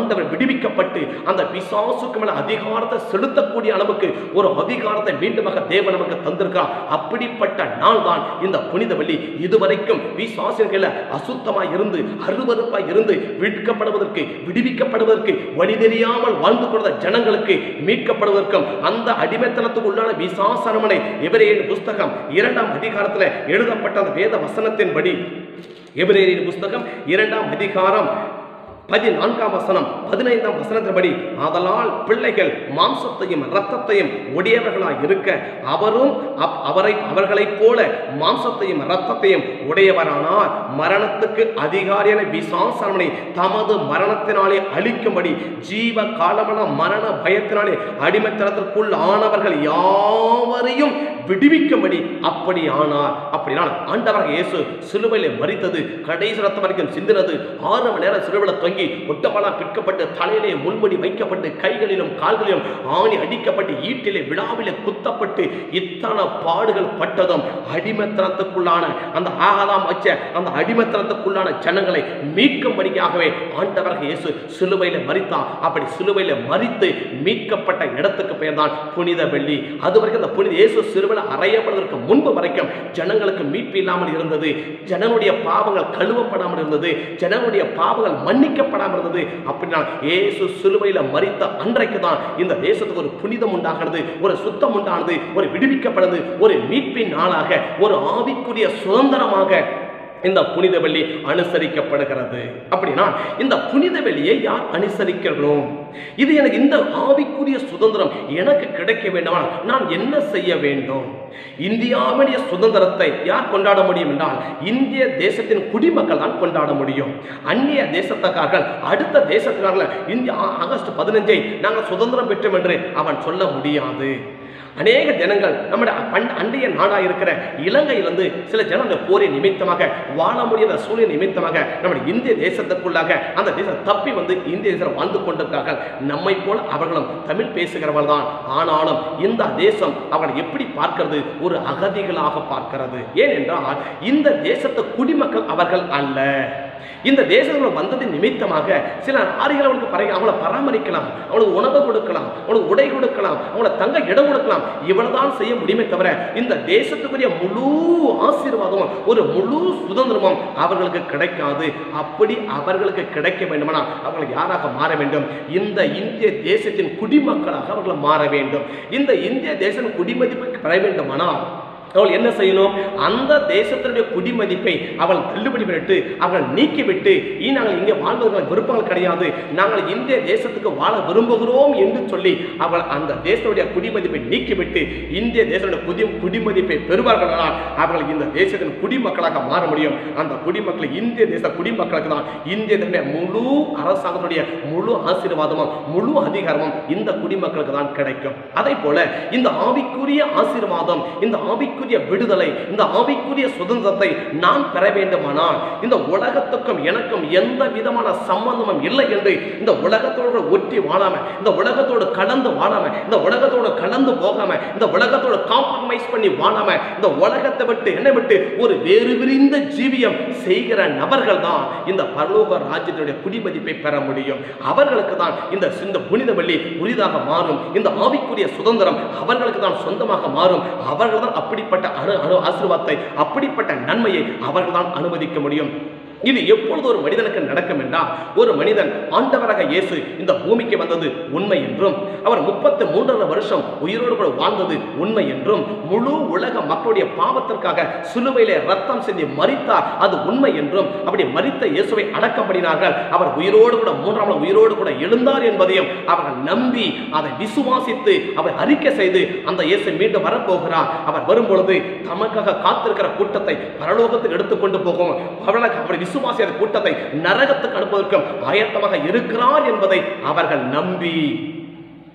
விடுவிக்கப்பட்டு அந்த பிசாசுக்கு மேல அதிகாரத்தை செலுத்தக்கூடிய அளவுக்கு ஒரு அதிகாரத்தை மீண்டுமாக தேவன் நமக்கு தந்திருக்கிறார் அப்படிப்பட்ட நாள் தான் இந்த புனித வெள்ளி இதுவரைக்கும் பிசாசுகளை அசுத்தமாய் இருந்து அருவருப்பாய் இருந்து மீட்கப்படுவதற்கு விடுவிக்கப்படுவதற்கு வழி தெரியாமல் வாழ்ந்து கொண்ட ஜனங்களுக்கு மீட்கப்படுவதற்கும் அந்த அடிமைத்தனத்துக்கு உள்ளான விசாசனமனை எபிரேயர் புஸ்தகம் இரண்டாம் அதிகாரத்தில் எழுதப்பட்ட அந்த வேத வசனத்தின்படி எபிரேயரின் புஸ்தகம் இரண்டாம் அதிகாரம் பதினான்காம் வசனம் பதினைந்தாம் வசனத்தின்படி ஆதலால் பிள்ளைகள் மாம்சத்தையும் இரத்தத்தையும் உடையவர்களாய் இருக்க அவரும் அப்- அவரை அவர்களைப் போல மாம்சத்தையும் இரத்தத்தையும் உடையவரானார் மரணத்துக்கு அதிகாரியான விசாசனனை தமது மரணத்தினாலே அழிக்கும்படி ஜீவ காலமான மரண பயத்தினாலே அடிமைத்தனத்திற்குள் ஆனவர்கள் யாவரையும் விடுவிக்கும்படி அப்படி ஆனார் அப்படினால் ஆண்டவராக இயேசு சிலுவையிலே மரித்தது கடைசி ரத்தம் வரைக்கும் சிந்தினது ஆறு மணி நேரம் சிலுவையில் தொங்கி ஒட்டமலா பிற்கப்பட்டு தலையிலே முள்முடி வைக்கப்பட்டு கைகளிலும் கால்களிலும் ஆணி அடிக்கப்பட்டு ஈட்டிலே விழாவிலே குத்தப்பட்டு இத்தனை பாடுகள் பட்டதும் அடிமைத்தனத்துக்குள்ளான அந்த ஆகாதாம் வச்ச அந்த அடிமைத்தனத்துக்குள்ளான ஜனங்களை மீட்கும்படியாகவே ஆண்டவராக இயேசு சிலுவையில மரித்தான் அப்படி சிலுவையில மரித்து மீட்கப்பட்ட இடத்துக்கு பெயர் தான் புனித வெள்ளி அது வரைக்கும் அந்த புனித இயேசு சிலுவையில் அறையப்படுவதற்கு முன்பு வரைக்கும் ஜனங்களுக்கு மீட்பு இல்லாமல் இருந்தது ஜனங்களுடைய பாவங்கள் கழுவப்படாமல் இருந்தது ஜனங்களுடைய பாவங்கள் மன்னிக்கப்படாமல் இருந்தது அப்படின்னா இயேசு சிலுவையில மரித்த அன்றைக்கு தான் இந்த தேசத்துக்கு ஒரு புனிதம் உண்டாகிறது ஒரு சுத்தம் உண்டானது ஒரு விடுவிக்கப்படுது ஒரு மீட்பின் நாளாக ஒரு ஆவிக்குரிய சுதந்திரமாக இந்த புனித வெள்ளி அனுசரிக்கப்படுகிறது அப்படின்னா இந்த புனித வெள்ளியை யார் அனுசரிக்கிறோம் இது எனக்கு இந்த ஆவிக்குரிய சுதந்திரம் எனக்கு கிடைக்க வேண்டுமா நான் என்ன செய்ய வேண்டும் இந்தியாவுடைய சுதந்திரத்தை யார் கொண்டாட முடியும் என்றால் இந்திய தேசத்தின் குடிமக்கள் தான் கொண்டாட முடியும் அந்நிய தேசத்தக்காரர்கள் அடுத்த தேசத்துக்காரர்கள் இந்தியா ஆகஸ்ட் பதினஞ்சை நாங்கள் சுதந்திரம் பெற்றோம் என்று அவன் சொல்ல முடியாது அநேக ஜனங்கள் நம்முடைய பண்- அண்டைய நாடாக இருக்கிற இலங்கையிலிருந்து சில ஜனம் அந்த போரின் நிமித்தமாக வாழ முடியாத சூழ்நிலை நிமித்தமாக நம்முடைய இந்திய தேசத்துக்குள்ளாக அந்த தேசம் தப்பி வந்து இந்திய தேசம் வாழ்ந்து கொண்டிருக்கார்கள் நம்மை போல அவர்களும் தமிழ் பேசுகிறவர்கள் தான் ஆனாலும் இந்த தேசம் அவர்கள் எப்படி பார்க்கிறது ஒரு அகதிகளாக பார்க்கிறது ஏனென்றால் இந்த தேசத்து குடிமக்கள் அவர்கள் அல்ல இந்த தேசத்தில் வந்ததின் நிமித்தமாக சில ஆரிகள் அவனுக்கு பறை அவளை பராமரிக்கலாம் அவனுக்கு உணவு கொடுக்கலாம் அவனுக்கு உடை கொடுக்கலாம் அவனை தங்க இடம் கொடுக்கலாம் இவ்வளவுதான் செய்ய முடியுமே தவிர இந்த தேசத்துக்குரிய முழு ஆசீர்வாதமும் ஒரு முழு சுதந்திரமும் அவர்களுக்கு கிடைக்காது அப்படி அவர்களுக்கு கிடைக்க வேண்டுமானால் அவர்கள் யாராக மாற வேண்டும் இந்த இந்திய தேசத்தின் குடிமக்களாக அவர்கள் மாற வேண்டும் இந்த இந்திய தேசம் குடிமதிப்பு பெற வேண்டுமானால் அவள் என்ன செய்யணும் அந்த தேசத்தினுடைய குடிமதிப்பை அவள் தள்ளுபடி பண்ணிட்டு அவள் நீக்கிவிட்டு இனி நாங்கள் இங்கே வாழ்வதற்கு விருப்பங்கள் கிடையாது நாங்கள் இந்திய தேசத்துக்கு வாழ விரும்புகிறோம் என்று சொல்லி அவள் அந்த தேசத்துடைய குடிமதிப்பை நீக்கிவிட்டு இந்திய தேசத்துடைய குடி குடிமதிப்பை பெறுவார்களானால் அவர்கள் இந்த தேசத்தின் குடிமக்களாக மாற முடியும் அந்த குடிமக்கள் இந்திய தேச குடிமக்களுக்கு தான் இந்திய தேசத்துடைய முழு அரசாங்கத்துடைய முழு ஆசீர்வாதமும் முழு அதிகாரமும் இந்த குடிமக்களுக்கு தான் கிடைக்கும் அதே போல இந்த ஆவிக்குரிய ஆசீர்வாதம் இந்த ஆவிக்குரிய விடுதலை இந்த ஆவிக்குரிய சுதந்திரத்தை நான் பெற வேண்டுமானால் இந்த உலகத்துக்கும் எனக்கும் எந்த விதமான சம்பந்தமும் இல்லை என்று இந்த உலகத்தோடு ஒட்டி வாழாம இந்த உலகத்தோடு கலந்து வாழாம இந்த உலகத்தோடு கலந்து போகாம இந்த உலகத்தோடு காம்ப்ரமைஸ் பண்ணி வாழாம இந்த உலகத்தை விட்டு என்னை விட்டு ஒரு வேறு விரிந்த ஜீவியம் செய்கிற நபர்கள் தான் இந்த பரலோக ராஜ்யத்தினுடைய குடிமதிப்பை பெற முடியும் அவர்களுக்கு தான் இந்த இந்த புனித வெள்ளி உரிதாக மாறும் இந்த ஆவிக்குரிய சுதந்திரம் அவர்களுக்கு தான் சொந்தமாக மாறும் அவர்கள் தான் அப்படிப்பட்ட அணு அணு ஆசீர்வாதத்தை அப்படிப்பட்ட நன்மையை அவர்கள் தான் அனுமதிக்க முடியும் இது எப்பொழுது ஒரு மனிதனுக்கு நடக்கும் என்றால் ஒரு மனிதன் ஆண்டவராக இயேசு இந்த பூமிக்கு வந்தது உண்மை என்றும் அவர் முப்பத்து மூன்றரை வருஷம் உயிரோடு கூட வாழ்ந்தது உண்மை என்றும் முழு உலக மக்களுடைய பாவத்திற்காக சிலுவையிலே ரத்தம் சிந்தி மரித்தார் அது உண்மை என்றும் அப்படி மரித்த இயேசுவை அடக்கம் பண்ணினார்கள் அவர் உயிரோடு கூட மூன்றாம் நாள் உயிரோடு கூட எழுந்தார் என்பதையும் அவர்கள் நம்பி அதை விசுவாசித்து அவர் அறிக்கை செய்து அந்த இயேசு மீண்டும் வரப்போகிறார் அவர் வரும்பொழுது தமக்காக காத்திருக்கிற கூட்டத்தை பரலோகத்துக்கு எடுத்துக்கொண்டு போகும் அவர்களுக்கு அவர் விசுவாசியாத கூட்டத்தை நரகத்துக்கு அனுப்புவதற்கும் ஆயத்தமாக இருக்கிறார் என்பதை அவர்கள் நம்பி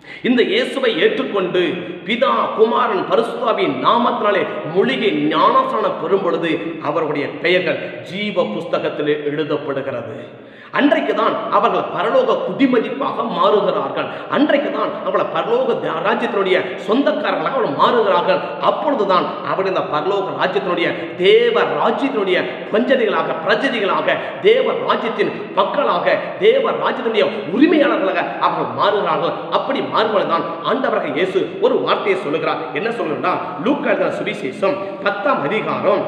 இந்த இயேசுவை ஏற்றுக்கொண்டு பிதா குமாரன் பரிசுத்தாவின் நாமத்தினாலே மூலிகை ஞானஸ்நானம் பெறும் பொழுது அவருடைய பெயர்கள் ஜீவ புஸ்தகத்திலே எழுதப்படுகிறது அன்றைக்கு தான் அவர்கள் பரலோக குடிமதிப்பாக மாறுகிறார்கள் அன்றைக்கு தான் அவர்கள் பரலோக த- ராஜ்யத்தினுடைய சொந்தக்காரர்களாக அவர்கள் மாறுகிறார்கள் அப்பொழுதுதான் அவர்கள் இந்த பரலோக ராஜ்யத்தினுடைய தேவ ராஜ்யத்தினுடைய பஞ்சதிகளாக பிரஜதிகளாக தேவ ராஜ்யத்தின் மக்களாக தேவ ராஜ்யத்தினுடைய உரிமையாளர்களாக அவர்கள் மாறுகிறார்கள் அப்படி மாறுவதுதான் ஆண்டவராக இயேசு ஒரு வார்த்தையை சொல்லுகிறார் என்ன சொல்லுன்னா லூக்கா எழுதின சுவிசேஷம் பத்தாம் அதிகாரம்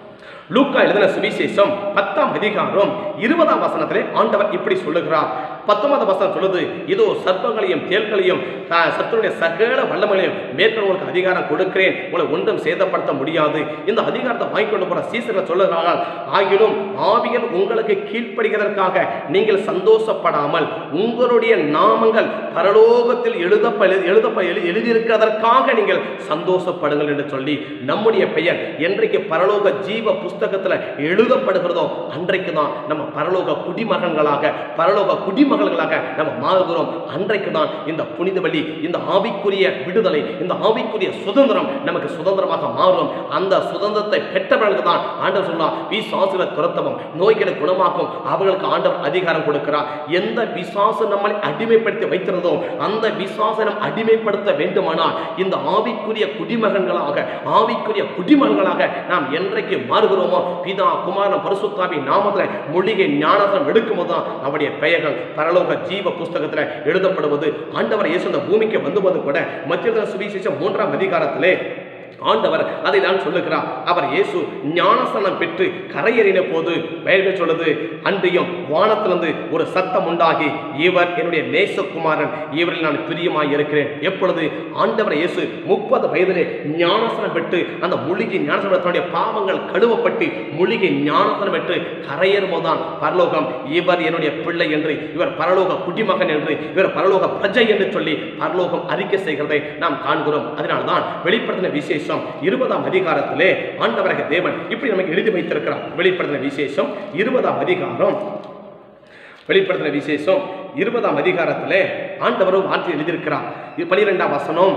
லூக்கா எழுதின சுவிசேஷம் பத்தாம் அதிகாரம் இருபதாம் வசனத்திலே ஆண்டவர் இப்படி சொல்லுகிறார் பத்தொன்பதாம் வசனம் சொல்லுது இதோ சர்ப்பங்களையும் தேள்களையும் ஆஹ், சத்துருடைய சகல வல்லமைகளையும் மேற்கொள்ள உங்களுக்கு அதிகாரம் கொடுக்கிறேன் உங்களை ஒன்றும் சேதப்படுத்த முடியாது இந்த அதிகாரத்தை வாங்கி கொண்டு போற சீசர்கள் சொல்லுகிறார்கள் ஆகிலும் ஆவிகள் உங்களுக்கு கீழ்ப்படுகிறதற்காக நீங்கள் சந்தோஷப்படாமல் உங்களுடைய நாமங்கள் பரலோகத்தில் எழுதப்ப எழுதப்ப எழு- எழுதியிருக்கிறதற்காக நீங்கள் சந்தோஷப்படுங்கள் என்று சொல்லி நம்முடைய பெயர் என்றைக்கு பரலோக ஜீவ புஸ்தகத்தில் எழுதப்படுகிறதோ அன்றைக்கு தான் நம்ம பரலோக குடிமகன்களாக பரலோக குடிமகள்களாக நம்ம மாறுகிறோம் அன்றைக்கு தான் இந்த புனித வழி இந்த ஆவிக்குரிய விடுதலை இந்த ஆவிக்குரிய சுதந்திரம் நமக்கு சுதந்திரமாக மாறும் அந்த சுதந்திரத்தை பெற்றவர்களுக்கு தான் ஆண்டவர் சொன்னா விசுவாசில துரத்தவும் நோய்களை குணமாக்கும் அவர்களுக்கு ஆண்டவர் அதிகாரம் கொடுக்கிறார் எந்த விசுவாசம் நம்மை அடிமைப்படுத்தி வைத்திருந்தோ அந்த விசுவாசம் அடிமைப்படுத்த வேண்டுமானால் இந்த ஆவிக்குரிய குடிமகன்களாக ஆவிக்குரிய குடிமகன்களாக நாம் என்றைக்கு மாறுகிறோமோ பிதா குமாரன் பரிசுத்தாவின் நாமத்தில் மொழிகை ஞானத்தம் எடுக்கும்போது தான் அவருடைய பெயர்கள் பரலோக ஜீவ புஸ்தகத்தில் எழுதப்படுவது ஆண்டவர் இயேசு இந்த பூமிக்கு வந்தபோது கூட மத்திய சுவிசேஷம் மூன்றாம் அதிகாரத்திலே ஆண்டவர் அதை தான் சொல்லுகிறார் அவர் இயேசு ஞானஸ்தானம் பெற்று கரையேறின போது பைபிள் சொல்லுது அன்றியும் வானத்திலிருந்து ஒரு சத்தம் உண்டாகி இவர் என்னுடைய நேசகுமாரன் இவரில் நான் பிரியமாய் இருக்கிறேன் எப்பொழுது ஆண்டவர் இயேசு முப்பது வயதிலே ஞானஸ்தானம் பெற்று அந்த மூலிகை ஞானஸ்தானம் தன்னுடைய பாவங்கள் கழுவப்பட்டு மூலிகை ஞானஸ்தானம் பெற்று கரையேறும் போதுதான் பரலோகம் இவர் என்னுடைய பிள்ளை என்று இவர் பரலோக குடிமகன் என்று இவர் பரலோக பிரஜை என்று சொல்லி பரலோகம் அறிக்கை செய்கிறதை நாம் காண்கிறோம் அதனால்தான் வெளிப்படுத்தின விசேஷம் இருபதாம் அதிகாரத்திலே ஆண்டவராக தேவன் இப்படி நமக்கு எழுதி வைத்திருக்கிறார் வெளிப்படுத்தின விசேஷம் இருபதாம் அதிகாரம் வெளிப்படுத்தின விசேஷம் இருபதாம் அதிகாரத்திலே ஆண்டவரும் வார்த்தை எழுதியிருக்கிறார் இது பனிரெண்டாம் வசனம்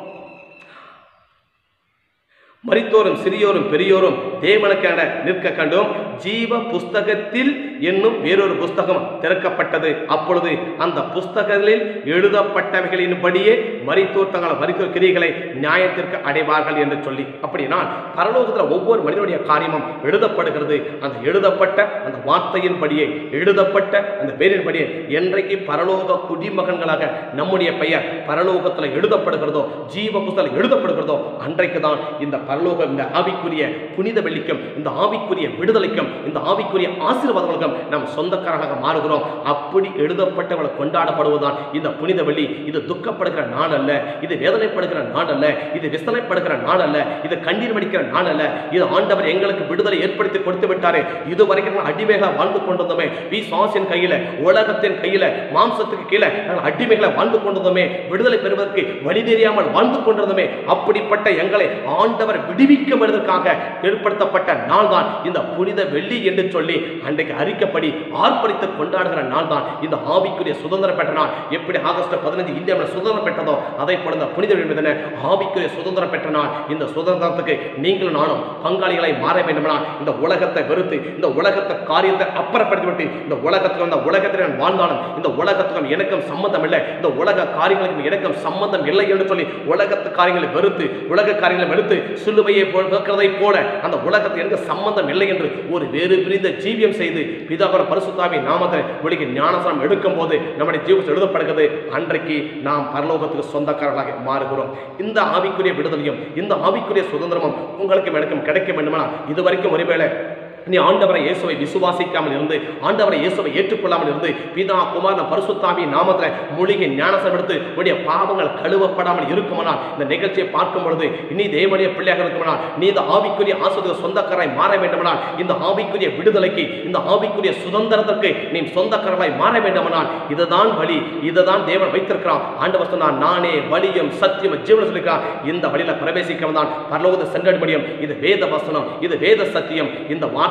மரித்தோரும் சிறியோரும் பெரியோரும் தேவனுக்கான நிற்க கண்டோம் ஜீவ புஸ்தகத்தில் என்னும் வேறொரு புஸ்தகம் திறக்கப்பட்டது அப்பொழுது அந்த புஸ்தகங்களில் எழுதப்பட்டவைகளின்படியே மரித்தோர் தங்கள் மரித்தோர் கிரிகளை நியாயத்திற்கு அடைவார்கள் என்று சொல்லி அப்படின்னா பரலோகத்தில் ஒவ்வொரு மனிதனுடைய காரியமும் எழுதப்படுகிறது அந்த எழுதப்பட்ட அந்த வார்த்தையின்படியே எழுதப்பட்ட அந்த பேரின்படியே என்றைக்கு பரலோக குடிமகன்களாக நம்முடைய பெயர் பரலோகத்தில் எழுதப்படுகிறதோ ஜீவ புஸ்தகம் எழுதப்படுகிறதோ அன்றைக்கு தான் இந்த பரலோகம் இந்த ஆவிக்குரிய புனித வெள்ளிக்கும் இந்த ஆவிக்குரிய விடுதலைக்கும் இந்த ஆவிக்குரிய ஆசீர்வாதங்களுக்கும் நாம் சொந்தக்காரர்களாக மாறுகிறோம் அப்படி எழுதப்பட்டவளை கொண்டாடப்படுவதுதான் இந்த புனித வெள்ளி இது துக்கப்படுகிற நாள் அல்ல இது வேதனைப்படுகிற நாள் அல்ல இது விசனைப்படுகிற நாள் அல்ல இது கண்ணீர் வடிக்கிற நாள் அல்ல இது ஆண்டவர் எங்களுக்கு விடுதலை ஏற்படுத்தி கொடுத்து விட்டாரே இதுவரைக்கும் நாங்கள் அடிமைகளை வாழ்ந்து கொண்டிருந்தோமே வி சுவாசின் கையில உலகத்தின் கையில மாம்சத்துக்கு கீழே நாங்கள் அடிமைகளை வாழ்ந்து கொண்டிருந்தோமே விடுதலை பெறுவதற்கு வழி தெரியாமல் வாழ்ந்து கொண்டிருந்தோமே அப்படிப்பட்ட எங்களை ஆண்டவர் விடுவிக்கும் என்பதற்காக ஏற்படுத்தப்பட்ட நாள் தான் இந்த புனித வெள்ளி என்று சொல்லி அன்றைக்கு அறிக்கப்படி ஆர்ப்பரித்து கொண்டாடுகிற நாள் தான் இந்த ஆவிக்குரிய சுதந்திரம் பெற்ற நாள் எப்படி ஆகஸ்ட் பதினஞ்சு இந்தியாவில் சுதந்திரம் பெற்றதோ அதை போல இந்த புனித வெள்ளி தின ஆவிக்குரிய சுதந்திரம் பெற்ற நாள் இந்த சுதந்திரத்துக்கு நீங்களும் நானும் பங்காளிகளை மாற வேண்டுமானால் இந்த உலகத்தை வெறுத்து இந்த உலகத்தை காரியத்தை அப்புறப்படுத்திவிட்டு இந்த உலகத்துக்கு இந்த உலகத்தில் நான் வாழ்ந்தாலும் இந்த உலகத்துக்கும் எனக்கும் சம்பந்தம் இல்லை இந்த உலக காரியங்களுக்கும் எனக்கும் சம்பந்தம் இல்லை என்று சொல்லி உலகத்து காரியங்களை வெறுத்து உலக காரியங்களை வெறுத்து சிலுவையை போல் கேட்கிறதை போல அந்த உலகத்தில் எனக்கு சம்பந்தம் இல்லை என்று ஒரு வேறு பிரிந்த ஜீவியம் செய்து பிதாகர பரிசுத்தாவின் நாமத்தை ஒளிக்கு ஞானசனம் எடுக்கும் போது நம்முடைய ஜீவத்தில் எழுதப்படுகிறது அன்றைக்கு நாம் பரலோகத்துக்கு சொந்தக்காரர்களாக மாறுகிறோம் இந்த ஆவிக்குரிய விடுதலையும் இந்த ஆவிக்குரிய சுதந்திரமும் உங்களுக்கும் எனக்கும் கிடைக்க வேண்டுமானால் இதுவரைக்கும் ஒருவேளை நீ ஆண்டவரை இயேசுவை விசுவாசிக்காமல் இருந்து ஆண்டவரை இயேசுவை ஏற்றுக்கொள்ளாமல் இருந்து பிதா குமாரன் பரிசுத்தாவி நாமத்தில் மூலிகை ஞானசம் எடுத்து உடைய பாவங்கள் கழுவப்படாமல் இருக்குமானால் இந்த நிகழ்ச்சியை பார்க்கும் பொழுது நீ தேவனுடைய பிள்ளையாக இருக்குமானால் நீ இந்த ஆவிக்குரிய ஆசிரியர் சொந்தக்காராய் மாற வேண்டுமானால் இந்த ஆவிக்குரிய விடுதலைக்கு இந்த ஆவிக்குரிய சுதந்திரத்திற்கு நீ சொந்தக்காரர்களாய் மாற வேண்டுமானால் இதுதான் வழி இதுதான் தேவன் வைத்திருக்கிறான் ஆண்டவர் சொன்னார் நானே வழியும் சத்தியம் ஜீவனம் சொல்லிக்கிறான் இந்த வழியில பிரவேசிக்கவும் தான் பரலோகத்தை சென்றட முடியும் இது வேத வசனம் இது வேத சத்தியம் இந்த வார்த்தை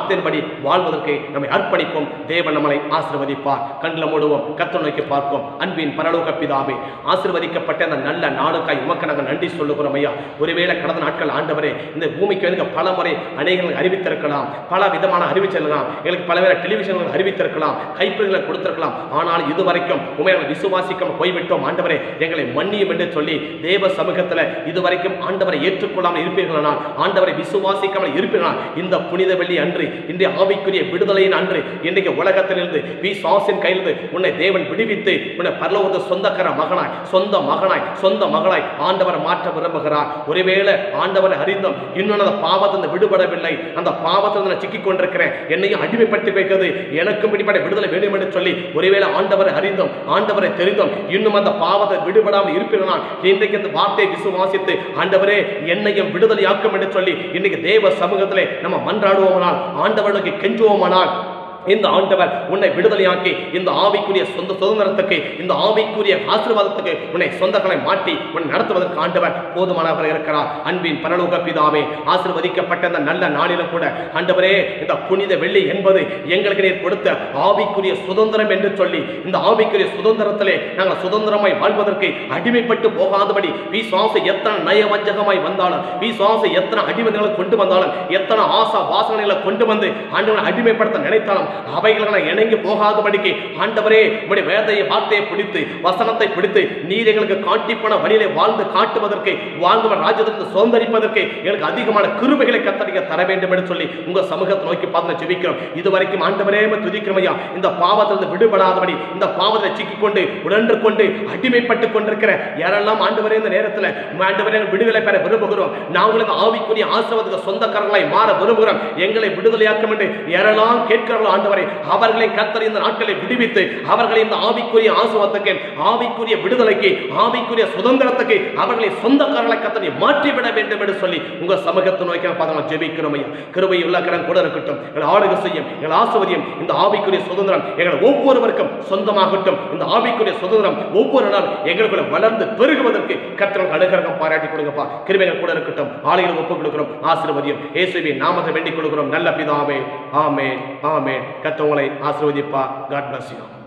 வார்த்தையின்படி வாழ்வதற்கு நம்மை அர்ப்பணிப்போம் தேவன் நம்மளை ஆசீர்வதிப்பார் கண்ணில் மூடுவோம் கத்த நோக்கி பார்ப்போம் அன்பின் பரலோக பிதாவே ஆசீர்வதிக்கப்பட்ட அந்த நல்ல நாளுக்காய் உமக்கு நாங்கள் நன்றி சொல்லுகிறோம் ஐயா ஒருவேளை கடந்த நாட்கள் ஆண்டவரே இந்த பூமிக்கு வந்து பல முறை அநேகங்கள் அறிவித்திருக்கலாம் பல விதமான அறிவிச்சிருக்கலாம் எங்களுக்கு பல வேலை டெலிவிஷன்கள் அறிவித்திருக்கலாம் கைப்பிடிகளை கொடுத்திருக்கலாம் ஆனால் இதுவரைக்கும் உண்மை நாங்கள் விசுவாசிக்காம போய்விட்டோம் ஆண்டவரே எங்களை மன்னியும் என்று சொல்லி தேவ சமூகத்தில் இதுவரைக்கும் ஆண்டவரை ஏற்றுக்கொள்ளாமல் இருப்பீர்களானால் ஆண்டவரை விசுவாசிக்காமல் இருப்பீர்களால் இந்த புனித வெள்ளி அன்று இன்றைய ஆவிக்குரிய விடுதலையின் அன்று இன்றைக்கு உலகத்திலிருந்து விசுவாசின் கையிலிருந்து உன்னை தேவன் விடுவித்து உன்னை பரலோகத்து சொந்தக்கார மகனாய் சொந்த மகனாய் சொந்த மகளாய் ஆண்டவர் மாற்ற விரும்புகிறார் ஒருவேளை ஆண்டவரை அறிந்தும் இன்னும் அந்த பாவத்திலிருந்து விடுபடவில்லை அந்த பாவத்திலிருந்து நான் சிக்கிக் கொண்டிருக்கிறேன் என்னையும் அடிமைப்படுத்தி வைக்கிறது எனக்கும் பிடிப்பட விடுதலை வேண்டும் என்று சொல்லி ஒருவேளை ஆண்டவரை அறிந்தும் ஆண்டவரை தெரிந்தும் இன்னும் அந்த பாவத்தை விடுபடாமல் இருப்பீர்களால் இன்றைக்கு இந்த வார்த்தையை விசுவாசித்து ஆண்டவரே என்னையும் விடுதலையாக்கும் என்று சொல்லி இன்னைக்கு தேவ சமூகத்திலே நம்ம மன்றாடுவோமானால் ஆண்டவர்களுக்கு கெஞ்சுவோமானால் இந்த ஆண்டவர் உன்னை விடுதலையாக்கி இந்த ஆவிக்குரிய சொந்த சுதந்திரத்துக்கு இந்த ஆவிக்குரிய ஆசீர்வாதத்துக்கு உன்னை சொந்தங்களை மாற்றி உன்னை நடத்துவதற்கு ஆண்டவர் போதுமானவர் இருக்கிறார் அன்பின் பரலோக பிதாவே ஆசீர்வதிக்கப்பட்ட இந்த நல்ல நாளிலும் கூட ஆண்டவரே இந்த புனித வெள்ளி என்பது எங்களுக்கு நீர் கொடுத்த ஆவிக்குரிய சுதந்திரம் என்று சொல்லி இந்த ஆவிக்குரிய சுதந்திரத்திலே நாங்கள் சுதந்திரமாய் வாழ்வதற்கு அடிமைப்பட்டு போகாதபடி விசுவாச எத்தனை நயவஞ்சகமாய் வந்தாலும் விசுவாச எத்தனை அடிமதிகளை கொண்டு வந்தாலும் எத்தனை ஆசா வாசனைகளை கொண்டு வந்து ஆண்டவனை அடிமைப்படுத்த நினைத்தாலும் அவைகளை நான் இணங்கி போகாதபடிக்கு ஆண்டவரே உம்முடைய வேதையை வார்த்தையை பிடித்து வசனத்தை பிடித்து நீர் எங்களுக்கு காட்டி போன வழியிலே வாழ்ந்து காட்டுவதற்கு வாழ்ந்தவன் ராஜ்யத்திலிருந்து சுதந்திரிப்பதற்கு எங்களுக்கு அதிகமான கிருபைகளை கத்தடிக்க தர வேண்டும் என்று சொல்லி உங்க சமூகத்தை நோக்கி பார்த்து ஜெபிக்கிறோம் இதுவரைக்கும் ஆண்டவரே உம்மை துதிக்கிறோம் ஐயா இந்த பாவத்திலிருந்து விடுபடாதபடி இந்த பாவத்தை சிக்கிக்கொண்டு உடன்று கொண்டு அடிமைப்பட்டு கொண்டிருக்கிற யாரெல்லாம் ஆண்டவரே இந்த நேரத்தில் ஆண்டவரே எங்கள் விடுதலை பெற விரும்புகிறோம் நாங்களும் ஆவிக்குரிய ஆசிர்வாதத்துக்கு சொந்தக்காரர்களாய் மாற விரும்புகிறோம் எங்களை விடுதலையாக்கும் என்று யாரெல்லாம் கேட்கிறார்களோ ஆண்டவரை அவர்களை கர்த்தர் இந்த நாட்களை விடுவித்து அவர்களை இந்த ஆவிக்குரிய ஆசுவத்துக்கு ஆவிக்குரிய விடுதலைக்கு ஆவிக்குரிய சுதந்திரத்துக்கு அவர்களை சொந்தக்காரர்களை கத்தனை மாற்றிவிட வேண்டும் என்று சொல்லி உங்க சமூகத்தை நோக்கி பார்த்து ஜெபிக்கிறோம் ஐயா கிருபை உள்ள கடன் கூட இருக்கட்டும் எங்கள் ஆளுகை செய்யும் எங்கள் ஆசுவதியும் இந்த ஆவிக்குரிய சுதந்திரம் எங்கள் ஒவ்வொருவருக்கும் சொந்தமாகட்டும் இந்த ஆவிக்குரிய சுதந்திரம் ஒவ்வொரு நாள் எங்களுக்குள்ள வளர்ந்து பெருகுவதற்கு கர்த்தர்கள் அனுகிரகம் பாராட்டி கொடுங்கப்பா கிருபைகள் கூட இருக்கட்டும் ஆலைகளை ஒப்புக் கொடுக்கிறோம் ஆசீர்வதியும் இயேசுவின் நாமத்தை வேண்டிக் கொள்கிறோம் நல்ல பிதாவே ஆமென் ஆமென் கர்த்தர் உங்களை ஆசீர்வதிப்பா காட் bless you